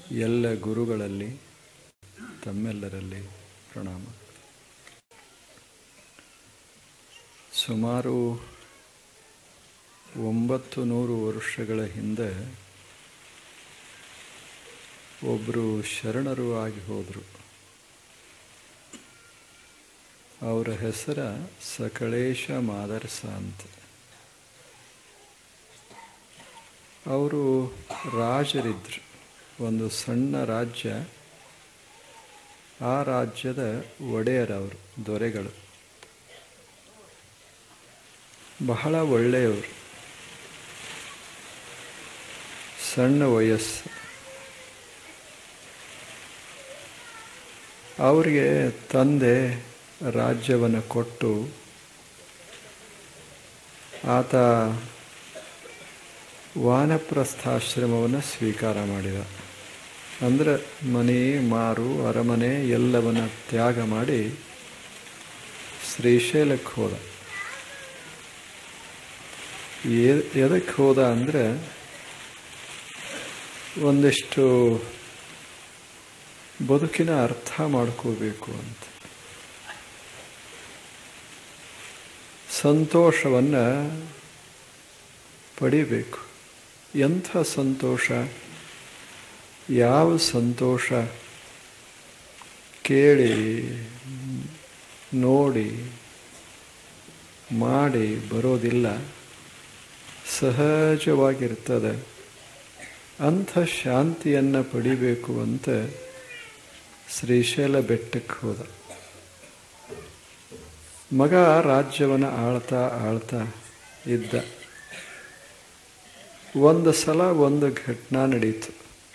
ಎಲ್ಲ ಗುರುಗಳಲ್ಲಿ ತಮ್ಮೆಲ್ಲರಲ್ಲಿ ಪ್ರಣಾಮ ಸುಮಾರು ಒಂಬತ್ತು ನೂರು ವರ್ಷಗಳ ಹಿಂದೆ ಒಬ್ಬರು ಶರಣರು ಆಗಿ ಹೋದರು ಅವರ ಹೆಸರ ಸಕಳೇಶ ಮಾದರ್ಸ ಅಂತ ಅವರು ರಾಜರಿದ್ದರು ಒಂದು ಸಣ್ಣ ರಾಜ್ಯ ಆ ರಾಜ್ಯದ ಒಡೆಯರವರು ದೊರೆಗಳು ಬಹಳ ಒಳ್ಳೆಯವರು ಸಣ್ಣ ವಯಸ್ಸು ಅವರಿಗೆ ತಂದೆ ರಾಜ್ಯವನ್ನು ಕೊಟ್ಟು ಆತ ವಾನಪ್ರಸ್ಥಾಶ್ರಮವನ್ನು ಸ್ವೀಕಾರ ಮಾಡಿದ ಅಂದರೆ ಮನೆ ಮಾರು ಅರಮನೆ ಎಲ್ಲವನ್ನ ತ್ಯಾಗ ಮಾಡಿ ಶ್ರೀಶೈಲಕ್ಕೆ ಹೋದ ಎದಕ್ಕೆ ಹೋದ ಅಂದರೆ ಒಂದಿಷ್ಟು ಬದುಕಿನ ಅರ್ಥ ಮಾಡ್ಕೋಬೇಕು ಅಂತ ಸಂತೋಷವನ್ನು ಪಡಿಬೇಕು ಎಂಥ ಸಂತೋಷ ಯಾವ ಸಂತೋಷ ಕೇಳಿ ನೋಡಿ ಮಾಡಿ ಬರೋದಿಲ್ಲ ಸಹಜವಾಗಿರ್ತದೆ ಅಂಥ ಶಾಂತಿಯನ್ನು ಪಡಿಬೇಕು ಅಂತ ಶ್ರೀಶೈಲ ಬೆಟ್ಟಕ್ಕೆ ಹೋದ ಮಗ ರಾಜ್ಯವನ್ನು ಆಳ್ತಾ ಆಳ್ತಾ ಇದ್ದ ಒಂದು ಸಲ ಒಂದು ಘಟನಾ ನಡೀತು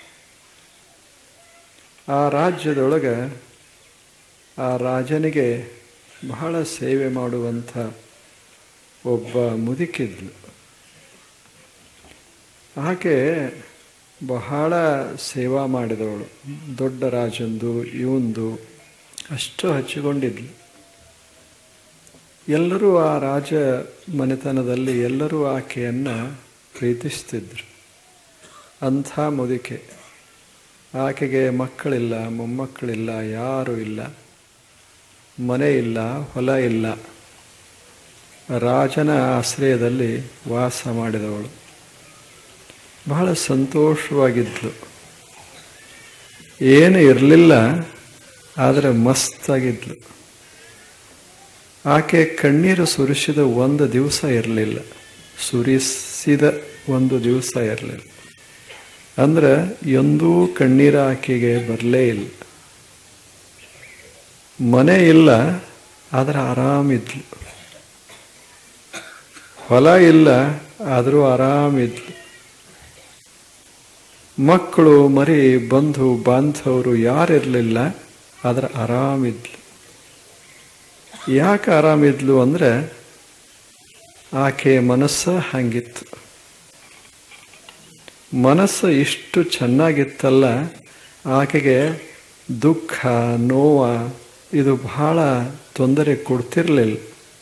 ಆ ರಾಜ್ಯದೊಳಗೆ ಆ ರಾಜನಿಗೆ ಬಹಳ ಸೇವೆ ಮಾಡುವಂಥ ಒಬ್ಬ ಮುದುಕಿದ್ಲು ಆಕೆ ಬಹಳ ಸೇವಾ ಮಾಡಿದವಳು ದೊಡ್ಡ ರಾಜಂದು ಇವಂದು ಅಷ್ಟು ಹಚ್ಚಿಕೊಂಡಿದ್ಲು ಎಲ್ಲರೂ ಆ ರಾಜ ಮನೆತನದಲ್ಲಿ ಎಲ್ಲರೂ ಆಕೆಯನ್ನು ಪ್ರೀತಿಸ್ತಿದ್ರು ಅಂಥ ಮುದುಕೆ ಆಕೆಗೆ ಮಕ್ಕಳಿಲ್ಲ ಮೊಮ್ಮಕ್ಕಳಿಲ್ಲ ಯಾರೂ ಇಲ್ಲ ಮನೆ ಇಲ್ಲ ಹೊಲ ಇಲ್ಲ ರಾಜನ ಆಶ್ರಯದಲ್ಲಿ ವಾಸ ಮಾಡಿದವಳು ಬಹಳ ಸಂತೋಷವಾಗಿದ್ಲು ಏನು ಇರಲಿಲ್ಲ ಆದರೆ ಮಸ್ತಾಗಿದ್ಲು ಆಕೆ ಕಣ್ಣೀರು ಸುರಿಸಿದ ಒಂದು ದಿವಸ ಇರಲಿಲ್ಲ ಸುರಿಸಿದ ಒಂದು ದಿವಸ ಇರಲಿಲ್ಲ ಅಂದ್ರೆ ಎಂದೂ ಕಣ್ಣೀರ ಆಕೆಗೆ ಬರಲೇ ಇಲ್ಲ ಮನೆ ಇಲ್ಲ ಆದರೆ ಆರಾಮಿದ್ಲು ಹೊಲ ಇಲ್ಲ ಆದರೂ ಆರಾಮಿದ್ಲು ಮಕ್ಕಳು ಮರಿ ಬಂಧು ಬಾಂಧವರು ಯಾರಿರಲಿಲ್ಲ ಆದರೆ ಆರಾಮಿದ್ಲು ಯಾಕೆ ಆರಾಮಿದ್ಲು ಅಂದರೆ ಆಕೆ ಮನಸ್ಸ ಹಂಗಿತ್ತು ಮನಸ್ಸು ಇಷ್ಟು ಚೆನ್ನಾಗಿತ್ತಲ್ಲ ಆಕೆಗೆ ದುಃಖ ನೋವ ಇದು ಬಹಳ ತೊಂದರೆ ಕೊಡ್ತಿರ್ಲಿಲ್ಲ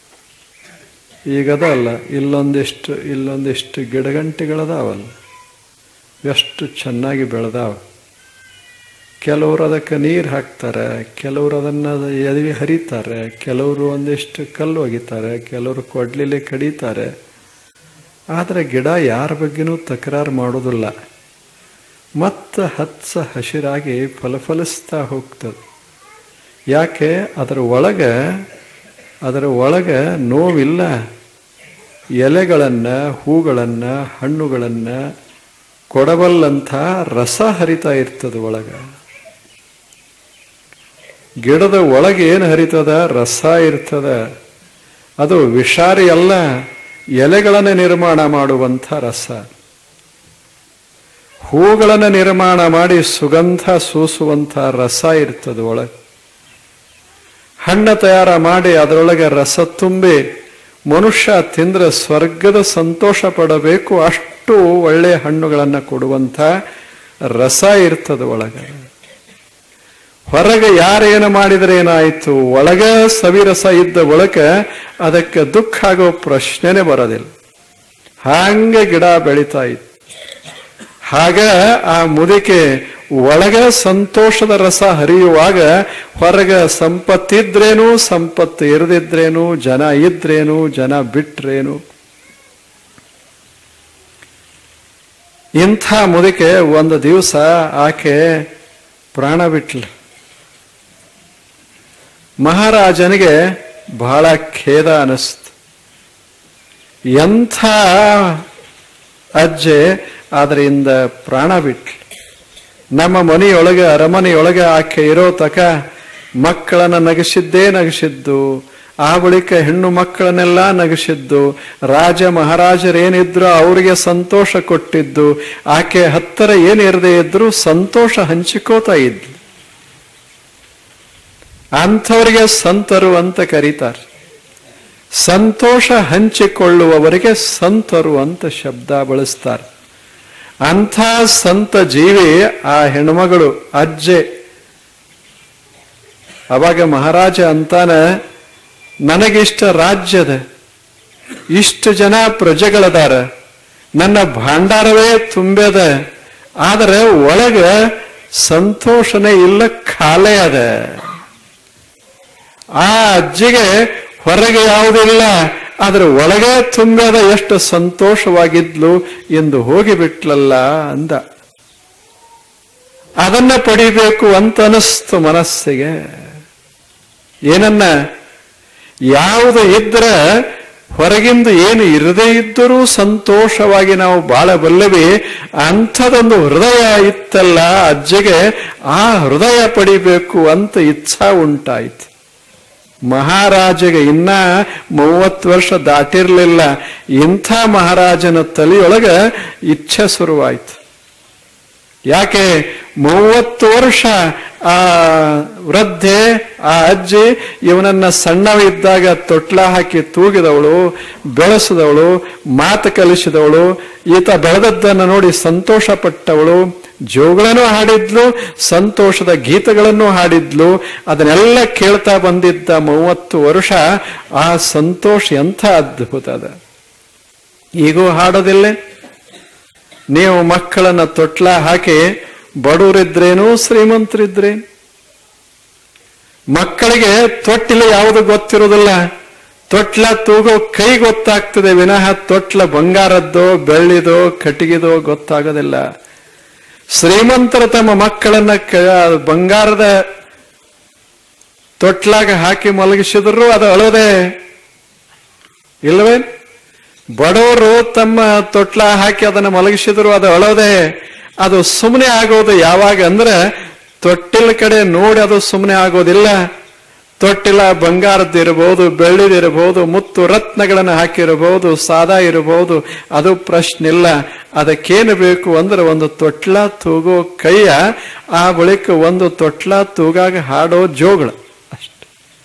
ಈಗದ ಅಲ್ಲ ಇಲ್ಲೊಂದಿಷ್ಟು ಇಲ್ಲೊಂದಿಷ್ಟು ಗಿಡಗಂಟೆಗಳದಾವಲ್ಲ ಎಷ್ಟು ಚೆನ್ನಾಗಿ ಬೆಳೆದಾವ ಕೆಲವರು ಅದಕ್ಕೆ ನೀರು ಹಾಕ್ತಾರೆ ಕೆಲವರು ಅದನ್ನು ಎದವಿ ಹರಿತಾರೆ ಕೆಲವರು ಒಂದಿಷ್ಟು ಕಲ್ಲು ಒಗಿತಾರೆ ಕೆಲವರು ಕೊಡ್ಲಿಲೆ ಕಡಿತಾರೆ ಆದರೆ ಗಿಡ ಯಾರ ಬಗ್ಗೆನೂ ತಕರಾರು ಮಾಡೋದಿಲ್ಲ ಮತ್ತು ಹಚ್ಚ ಹಸಿರಾಗಿ ಫಲಫಲಿಸ್ತಾ ಹೋಗ್ತದೆ ಯಾಕೆ ಅದರ ಒಳಗೆ ಅದರ ಒಳಗೆ ನೋವಿಲ್ಲ ಎಲೆಗಳನ್ನು ಹೂಗಳನ್ನು ಹಣ್ಣುಗಳನ್ನು ಕೊಡಬಲ್ಲಂಥ ರಸ ಹರಿತಾ ಇರ್ತದೆ ಒಳಗೆ ಗಿಡದ ಒಳಗೆ ಏನು ಹರಿತದ ರಸ ಇರ್ತದ ಅದು ವಿಷಾರಿ ಅಲ್ಲ ಎಲೆಗಳನ್ನು ನಿರ್ಮಾಣ ಮಾಡುವಂಥ ರಸ ಹೂಗಳನ್ನು ನಿರ್ಮಾಣ ಮಾಡಿ ಸುಗಂಧ ಸೂಸುವಂಥ ರಸ ಇರ್ತದೆ ಒಳಗೆ ಹಣ್ಣು ತಯಾರ ಮಾಡಿ ಅದರೊಳಗೆ ರಸ ತುಂಬಿ ಮನುಷ್ಯ ತಿಂದ್ರೆ ಸ್ವರ್ಗದ ಸಂತೋಷ ಪಡಬೇಕು ಅಷ್ಟು ಒಳ್ಳೆಯ ಹಣ್ಣುಗಳನ್ನು ಕೊಡುವಂಥ ರಸ ಇರ್ತದೆ ಒಳಗೆ ಹೊರಗೆ ಯಾರೇನು ಮಾಡಿದ್ರೆ ಏನಾಯಿತು ಒಳಗ ಸವಿರಸ ಇದ್ದ ಒಳಕ ಅದಕ್ಕೆ ದುಃಖ ಆಗೋ ಪ್ರಶ್ನೆನೇ ಬರೋದಿಲ್ಲ ಹಾಗೆ ಗಿಡ ಬೆಳೀತಾ ಇತ್ತು ಆಗ ಆ ಮುದುಕೆ ಒಳಗ ಸಂತೋಷದ ರಸ ಹರಿಯುವಾಗ ಹೊರಗ ಸಂಪತ್ತಿದ್ರೇನು ಸಂಪತ್ತು ಇರದಿದ್ರೇನು ಜನ ಇದ್ರೇನು ಜನ ಬಿಟ್ರೇನು ಇಂಥ ಮುದುಕೆ ಒಂದು ದಿವಸ ಆಕೆ ಪ್ರಾಣ ಬಿಟ್ಲು ಮಹಾರಾಜನಿಗೆ ಬಹಳ ಖೇದ ಅನಿಸ್ತು ಎಂಥ ಅಜ್ಜೆ ಅದರಿಂದ ಪ್ರಾಣ ಬಿಟ್ಲು ನಮ್ಮ ಮನೆಯೊಳಗೆ ಅರಮನೆಯೊಳಗೆ ಆಕೆ ಇರೋ ತಕ ಮಕ್ಕಳನ್ನ ನಗಿಸಿದ್ದೇ ನಗಿಸಿದ್ದು ಆ ಬಳಿಕ ಹೆಣ್ಣು ಮಕ್ಕಳನ್ನೆಲ್ಲ ನಗಿಸಿದ್ದು ರಾಜ ಮಹಾರಾಜರೇನಿದ್ರು ಅವರಿಗೆ ಸಂತೋಷ ಕೊಟ್ಟಿದ್ದು ಆಕೆ ಹತ್ತಿರ ಏನಿರದೇ ಇದ್ರು ಸಂತೋಷ ಹಂಚಿಕೋತಾ ಇದ್ಲು ಅಂಥವರಿಗೆ ಸಂತರು ಅಂತ ಕರೀತಾರೆ ಸಂತೋಷ ಹಂಚಿಕೊಳ್ಳುವವರಿಗೆ ಸಂತರು ಅಂತ ಶಬ್ದ ಬಳಸ್ತಾರೆ ಅಂಥ ಸಂತ ಜೀವಿ ಆ ಹೆಣ್ಮಗಳು ಅಜ್ಜೆ ಅವಾಗ ಮಹಾರಾಜ ಅಂತಾನ ನನಗಿಷ್ಟ ರಾಜ್ಯದ ಇಷ್ಟು ಜನ ಪ್ರಜೆಗಳದಾರ ನನ್ನ ಭಾಂಡಾರವೇ ತುಂಬ್ಯದ ಆದರೆ ಒಳಗ ಸಂತೋಷನೇ ಇಲ್ಲ ಖಾಲೆ ಅದ ಆ ಅಜ್ಜಿಗೆ ಹೊರಗೆ ಯಾವುದಿಲ್ಲ ಆದ್ರೆ ಒಳಗೆ ತುಂಬ್ಯದ ಎಷ್ಟು ಸಂತೋಷವಾಗಿದ್ಲು ಎಂದು ಹೋಗಿಬಿಟ್ಲಲ್ಲ ಅಂದ ಅದನ್ನ ಪಡಿಬೇಕು ಅಂತ ಅನಿಸ್ತು ಮನಸ್ಸಿಗೆ ಏನನ್ನ ಯಾವುದು ಇದ್ರೆ ಹೊರಗಿಂದ ಏನು ಇರದೇ ಇದ್ದರೂ ಸಂತೋಷವಾಗಿ ನಾವು ಬಾಳಬಲ್ಲವಿ ಅಂಥದೊಂದು ಹೃದಯ ಇತ್ತಲ್ಲ ಅಜ್ಜಿಗೆ ಆ ಹೃದಯ ಪಡಿಬೇಕು ಅಂತ ಇಚ್ಛಾ ಉಂಟಾಯ್ತು ಮಹಾರಾಜಗೆ ಇನ್ನ ಮೂವತ್ತು ವರ್ಷ ದಾಟಿರ್ಲಿಲ್ಲ ಇಂಥ ಮಹಾರಾಜನ ತಲೆಯೊಳಗ ಇಚ್ಛೆ ಶುರುವಾಯ್ತು ಯಾಕೆ ಮೂವತ್ತು ವರ್ಷ ಆ ವೃದ್ಧೆ ಆ ಅಜ್ಜಿ ಇವನನ್ನ ಸಣ್ಣವಿದ್ದಾಗ ತೊಟ್ಲ ಹಾಕಿ ತೂಗಿದವಳು ಬೆಳೆಸಿದವಳು ಮಾತು ಕಲಿಸಿದವಳು ಈತ ಬೆಳೆದದ್ದನ್ನು ನೋಡಿ ಸಂತೋಷ ಪಟ್ಟವಳು ಜೋಗಳನ್ನು ಹಾಡಿದ್ಲು ಸಂತೋಷದ ಗೀತಗಳನ್ನು ಹಾಡಿದ್ಲು ಅದನ್ನೆಲ್ಲ ಕೇಳ್ತಾ ಬಂದಿದ್ದ ಮೂವತ್ತು ವರ್ಷ ಆ ಸಂತೋಷ ಎಂಥ ಅದ್ಭುತ ಅದ ಈಗೂ ಹಾಡೋದಿಲ್ಲ ನೀವು ಮಕ್ಕಳನ್ನ ತೊಟ್ಲ ಹಾಕಿ ಬಡವರಿದ್ರೇನು ಶ್ರೀಮಂತರಿದ್ರೇನು ಮಕ್ಕಳಿಗೆ ತೊಟ್ಟಿಲ ಯಾವುದು ಗೊತ್ತಿರೋದಿಲ್ಲ ತೊಟ್ಲ ತೂಗೋ ಕೈ ಗೊತ್ತಾಗ್ತದೆ ವಿನಃ ತೊಟ್ಲ ಬಂಗಾರದ್ದೋ ಬೆಳ್ಳಿದೋ ಕಟ್ಟಿಗೆದೋ ಗೊತ್ತಾಗೋದಿಲ್ಲ ಶ್ರೀಮಂತರ ತಮ್ಮ ಮಕ್ಕಳನ್ನ ಕ- ಬಂಗಾರದ ತೊಟ್ಲಾಗ ಹಾಕಿ ಮಲಗಿಸಿದ್ರು ಅದು ಅಳೋದೆ ಇಲ್ವೇ ಬಡವರು ತಮ್ಮ ತೊಟ್ಲ ಹಾಕಿ ಅದನ್ನ ಮಲಗಿಸಿದ್ರು ಅದು ಅಳೋದೆ ಅದು ಸುಮ್ಮನೆ ಆಗೋದು ಯಾವಾಗ ಅಂದ್ರೆ ತೊಟ್ಟಿಲ ಕಡೆ ನೋಡಿ ಅದು ಸುಮ್ಮನೆ ಆಗೋದಿಲ್ಲ ತೊಟ್ಟಿಲ ಬಂಗಾರದ್ದಿರಬಹುದು ಬೆಳ್ಳಿದಿರಬಹುದು ಮುತ್ತು ರತ್ನಗಳನ್ನು ಹಾಕಿರಬಹುದು ಸಾದಾ ಇರಬಹುದು ಅದು ಪ್ರಶ್ನೆ ಇಲ್ಲ ಅದಕ್ಕೇನು ಬೇಕು ಅಂದ್ರೆ ಒಂದು ತೊಟ್ಲ ತೂಗೋ ಕೈಯ ಆ ಬಳಿಕ ಒಂದು ತೊಟ್ಲ ತೂಗಾಗ ಹಾಡೋ ಜೋಗಳು ಅಷ್ಟೆ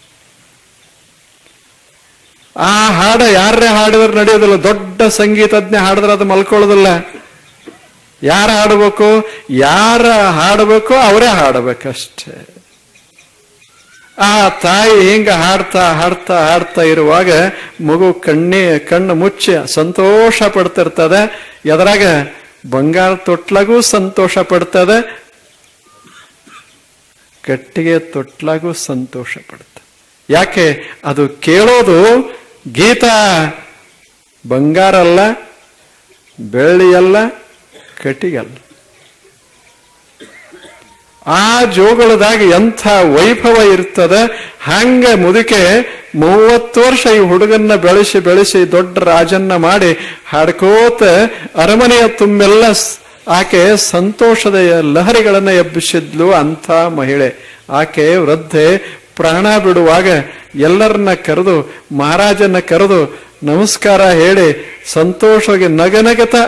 ಆ ಹಾಡ ಯಾರೇ ಹಾಡಿದ್ರೆ ನಡೆಯೋದಿಲ್ಲ ದೊಡ್ಡ ಸಂಗೀತಜ್ಞ ಹಾಡಿದ್ರೆ ಅದು ಮಲ್ಕೊಳ್ಳೋದಿಲ್ಲ ಯಾರು ಹಾಡಬೇಕು ಯಾರ ಹಾಡಬೇಕು ಅವರೇ ಹಾಡಬೇಕಷ್ಟೇ ಆ ತಾಯಿ ಹಿಂಗ ಹಾಡ್ತಾ ಹಾಡ್ತಾ ಹಾಡ್ತಾ ಇರುವಾಗ ಮಗು ಕಣ್ಣಿ ಕಣ್ಣು ಮುಚ್ಚಿ ಸಂತೋಷ ಪಡ್ತಿರ್ತದೆ ಎದ್ರಾಗ ಬಂಗಾರ ತೊಟ್ಲಾಗೂ ಸಂತೋಷ ಪಡ್ತದೆ ಕಟ್ಟಿಗೆ ತೊಟ್ಲಾಗೂ ಸಂತೋಷ ಪಡ್ತದೆ ಯಾಕೆ ಅದು ಕೇಳೋದು ಗೀತ ಬಂಗಾರ ಅಲ್ಲ ಬೆಳ್ಳಿ ಅಲ್ಲ ಕಟ್ಟಿಗಲ್ಲ ಆ ಜೋಗಳದಾಗ ಎಂಥ ವೈಭವ ಇರ್ತದ ಹಂಗ ಮುದುಕೆ ಮೂವತ್ತು ವರ್ಷ ಈ ಹುಡುಗನ್ನ ಬೆಳೆಸಿ ಬೆಳೆಸಿ ದೊಡ್ಡ ರಾಜನ್ನ ಮಾಡಿ ಹಾಡ್ಕೋತ ಅರಮನೆಯ ತುಂಬೆಲ್ಲ ಸ್- ಆಕೆ ಸಂತೋಷದ ಲಹರಿಗಳನ್ನ ಎಬ್ಬಿಸಿದ್ಲು ಅಂಥ ಮಹಿಳೆ ಆಕೆ ವೃದ್ಧೆ ಪ್ರಾಣ ಬಿಡುವಾಗ ಎಲ್ಲರನ್ನ ಕರೆದು ಮಹಾರಾಜನ್ನ ಕರೆದು ನಮಸ್ಕಾರ ಹೇಳಿ ಸಂತೋಷವಾಗಿ ನಗನಗತ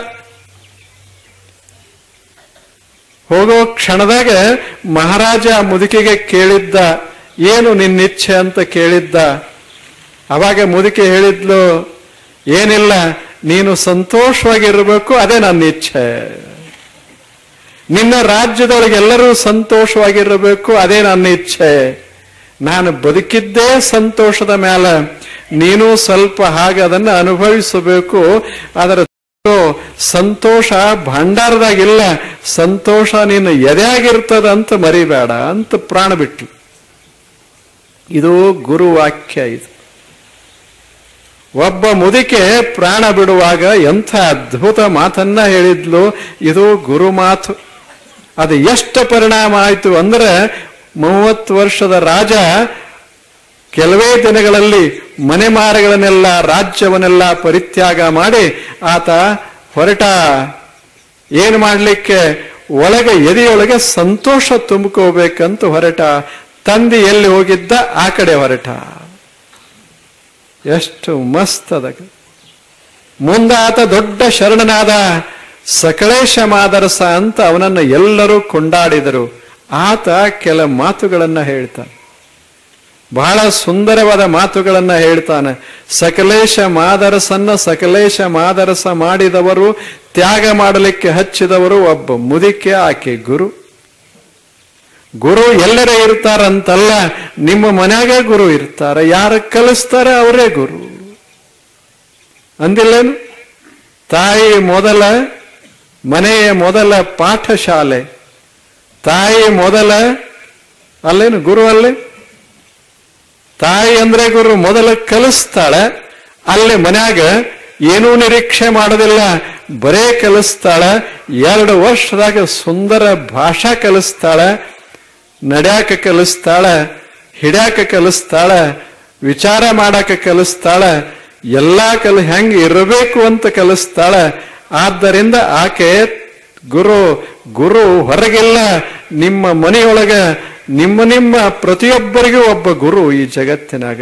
ಹೋಗೋ ಕ್ಷಣದಾಗ ಮಹಾರಾಜ ಆ ಮುದುಕಿಗೆ ಕೇಳಿದ್ದ ಏನು ನಿನ್ನಿಚ್ಛೆ ಅಂತ ಕೇಳಿದ್ದ ಅವಾಗ ಮುದುಕಿ ಹೇಳಿದ್ಲು ಏನಿಲ್ಲ ನೀನು ಸಂತೋಷವಾಗಿರಬೇಕು ಅದೇ ನನ್ನ ಇಚ್ಛೆ ನಿನ್ನ ರಾಜ್ಯದೊಳಗೆ ಎಲ್ಲರೂ ಸಂತೋಷವಾಗಿರಬೇಕು ಅದೇ ನನ್ನ ಇಚ್ಛೆ ನಾನು ಬದುಕಿದ್ದೇ ಸಂತೋಷದ ಮೇಲೆ ನೀನು ಸ್ವಲ್ಪ ಹಾಗೆ ಅದನ್ನು ಅನುಭವಿಸಬೇಕು ಅದರ ಸಂತೋಷ ಭಂಡಾರದಾಗಿಲ್ಲ ಸಂತೋಷ ನೀನು ಎದೆಯಾಗಿರ್ತದ ಅಂತ ಮರಿಬೇಡ ಅಂತ ಪ್ರಾಣ ಬಿಟ್ಟು ಇದು ಗುರುವಾಕ್ಯ ಇದು ಒಬ್ಬ ಮುದಿಕೆ ಪ್ರಾಣ ಬಿಡುವಾಗ ಎಂಥ ಅದ್ಭುತ ಮಾತನ್ನ ಹೇಳಿದ್ಲು ಇದು ಗುರು ಮಾತು ಅದು ಎಷ್ಟು ಪರಿಣಾಮ ಆಯಿತು ಅಂದ್ರೆ ಮೂವತ್ತು ವರ್ಷದ ರಾಜ ಕೆಲವೇ ದಿನಗಳಲ್ಲಿ ಮನೆ ಮಾರಗಳನ್ನೆಲ್ಲ ರಾಜ್ಯವನ್ನೆಲ್ಲ ಪರಿತ್ಯಾಗ ಮಾಡಿ ಆತ ಹೊರಟ ಏನು ಮಾಡಲಿಕ್ಕೆ ಒಳಗೆ ಎದೆಯೊಳಗೆ ಸಂತೋಷ ತುಂಬಿಕೋಬೇಕಂತ ಹೊರಟ ತಂದೆ ಎಲ್ಲಿ ಹೋಗಿದ್ದ ಆ ಕಡೆ ಹೊರಟ ಎಷ್ಟು ಮಸ್ತ್ ಅದ ಮುಂದೆ ಆತ ದೊಡ್ಡ ಶರಣನಾದ ಸಕಳೇಶ ಮಾದರಸ ಅಂತ ಅವನನ್ನು ಎಲ್ಲರೂ ಕೊಂಡಾಡಿದರು ಆತ ಕೆಲ ಮಾತುಗಳನ್ನ ಹೇಳ್ತಾನೆ ಬಹಳ ಸುಂದರವಾದ ಮಾತುಗಳನ್ನ ಹೇಳ್ತಾನೆ ಸಕಲೇಶ ಮಾದರಸನ್ನ ಸಕಲೇಶ ಮಾದರಸ ಮಾಡಿದವರು ತ್ಯಾಗ ಮಾಡಲಿಕ್ಕೆ ಹಚ್ಚಿದವರು ಒಬ್ಬ ಮುದಿಕೆ ಆಕೆ ಗುರು ಗುರು ಎಲ್ಲರೇ ಇರ್ತಾರಂತಲ್ಲ ನಿಮ್ಮ ಮನ್ಯಾಗ ಗುರು ಇರ್ತಾರೆ ಯಾರು ಕಲಿಸ್ತಾರೆ ಅವರೇ ಗುರು ಅಂದಿಲ್ಲೇನು ತಾಯಿ ಮೊದಲ ಮನೆಯ ಮೊದಲ ಪಾಠಶಾಲೆ ತಾಯಿ ಮೊದಲ ಅಲ್ಲೇನು ಗುರು ಅಲ್ಲೇ ತಾಯಿ ಅಂದ್ರೆ ಗುರು ಮೊದಲ ಕಲಿಸ್ತಾಳೆ ಅಲ್ಲೇ ಮನ್ಯಾಗ ಏನೂ ನಿರೀಕ್ಷೆ ಮಾಡೋದಿಲ್ಲ ಬರೇ ಕಲಿಸ್ತಾಳ ಎರಡು ವರ್ಷದಾಗ ಸುಂದರ ಭಾಷಾ ಕಲಿಸ್ತಾಳ ನಡ್ಯಾಕ ಕಲಿಸ್ತಾಳ ಹಿಡ್ಯಾಕ ಕಲಿಸ್ತಾಳ ವಿಚಾರ ಮಾಡಾಕ ಕಲಿಸ್ತಾಳ ಎಲ್ಲಾ ಕಲಿ ಹೆಂಗ್ ಇರಬೇಕು ಅಂತ ಕಲಿಸ್ತಾಳ ಆದ್ದರಿಂದ ಆಕೆ ಗುರು ಗುರು ಹೊರಗಿಲ್ಲ ನಿಮ್ಮ ಮನೆಯೊಳಗ ನಿಮ್ಮ ನಿಮ್ಮ ಪ್ರತಿಯೊಬ್ಬರಿಗೂ ಒಬ್ಬ ಗುರು ಈ ಜಗತ್ತಿನಾಗ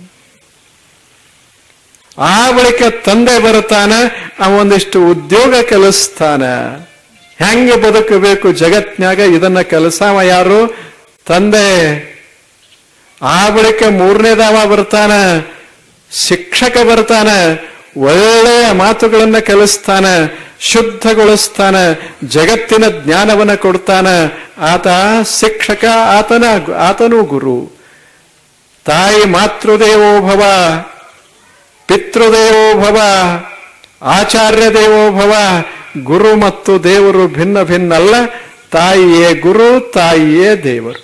ಆ ಬಳಿಕ ತಂದೆ ಬರ್ತಾನ ಅವೊಂದಿಷ್ಟು ಉದ್ಯೋಗ ಕಲಿಸ್ತಾನ ಹೆಂಗ ಬದುಕಬೇಕು ಜಗತ್ನ್ಯಾಗ ಇದನ್ನ ಕಲಸಾವ ಯಾರು ತಂದೆ ಆ ಬಳಿಕ ಮೂರನೇದಾವ ಬರ್ತಾನ ಶಿಕ್ಷಕ ಬರ್ತಾನ ಒಳ್ಳೆಯ ಮಾತುಗಳನ್ನ ಕಲಿಸ್ತಾನ ಶುದ್ಧಗೊಳಿಸ್ತಾನ ಜಗತ್ತಿನ ಜ್ಞಾನವನ್ನ ಕೊಡ್ತಾನ ಆತ ಶಿಕ್ಷಕ ಆತನ ಆತನು ಗುರು ತಾಯಿ ಮಾತೃದೇವೋ ಭವ ಪಿತೃದೇವೋ ಭವ ಆಚಾರ್ಯ ದೇವೋ ಭವ ಗುರು ಮತ್ತು ದೇವರು ಭಿನ್ನ ಭಿನ್ನ ಅಲ್ಲ ತಾಯಿಯೇ ಗುರು ತಾಯಿಯೇ ದೇವರು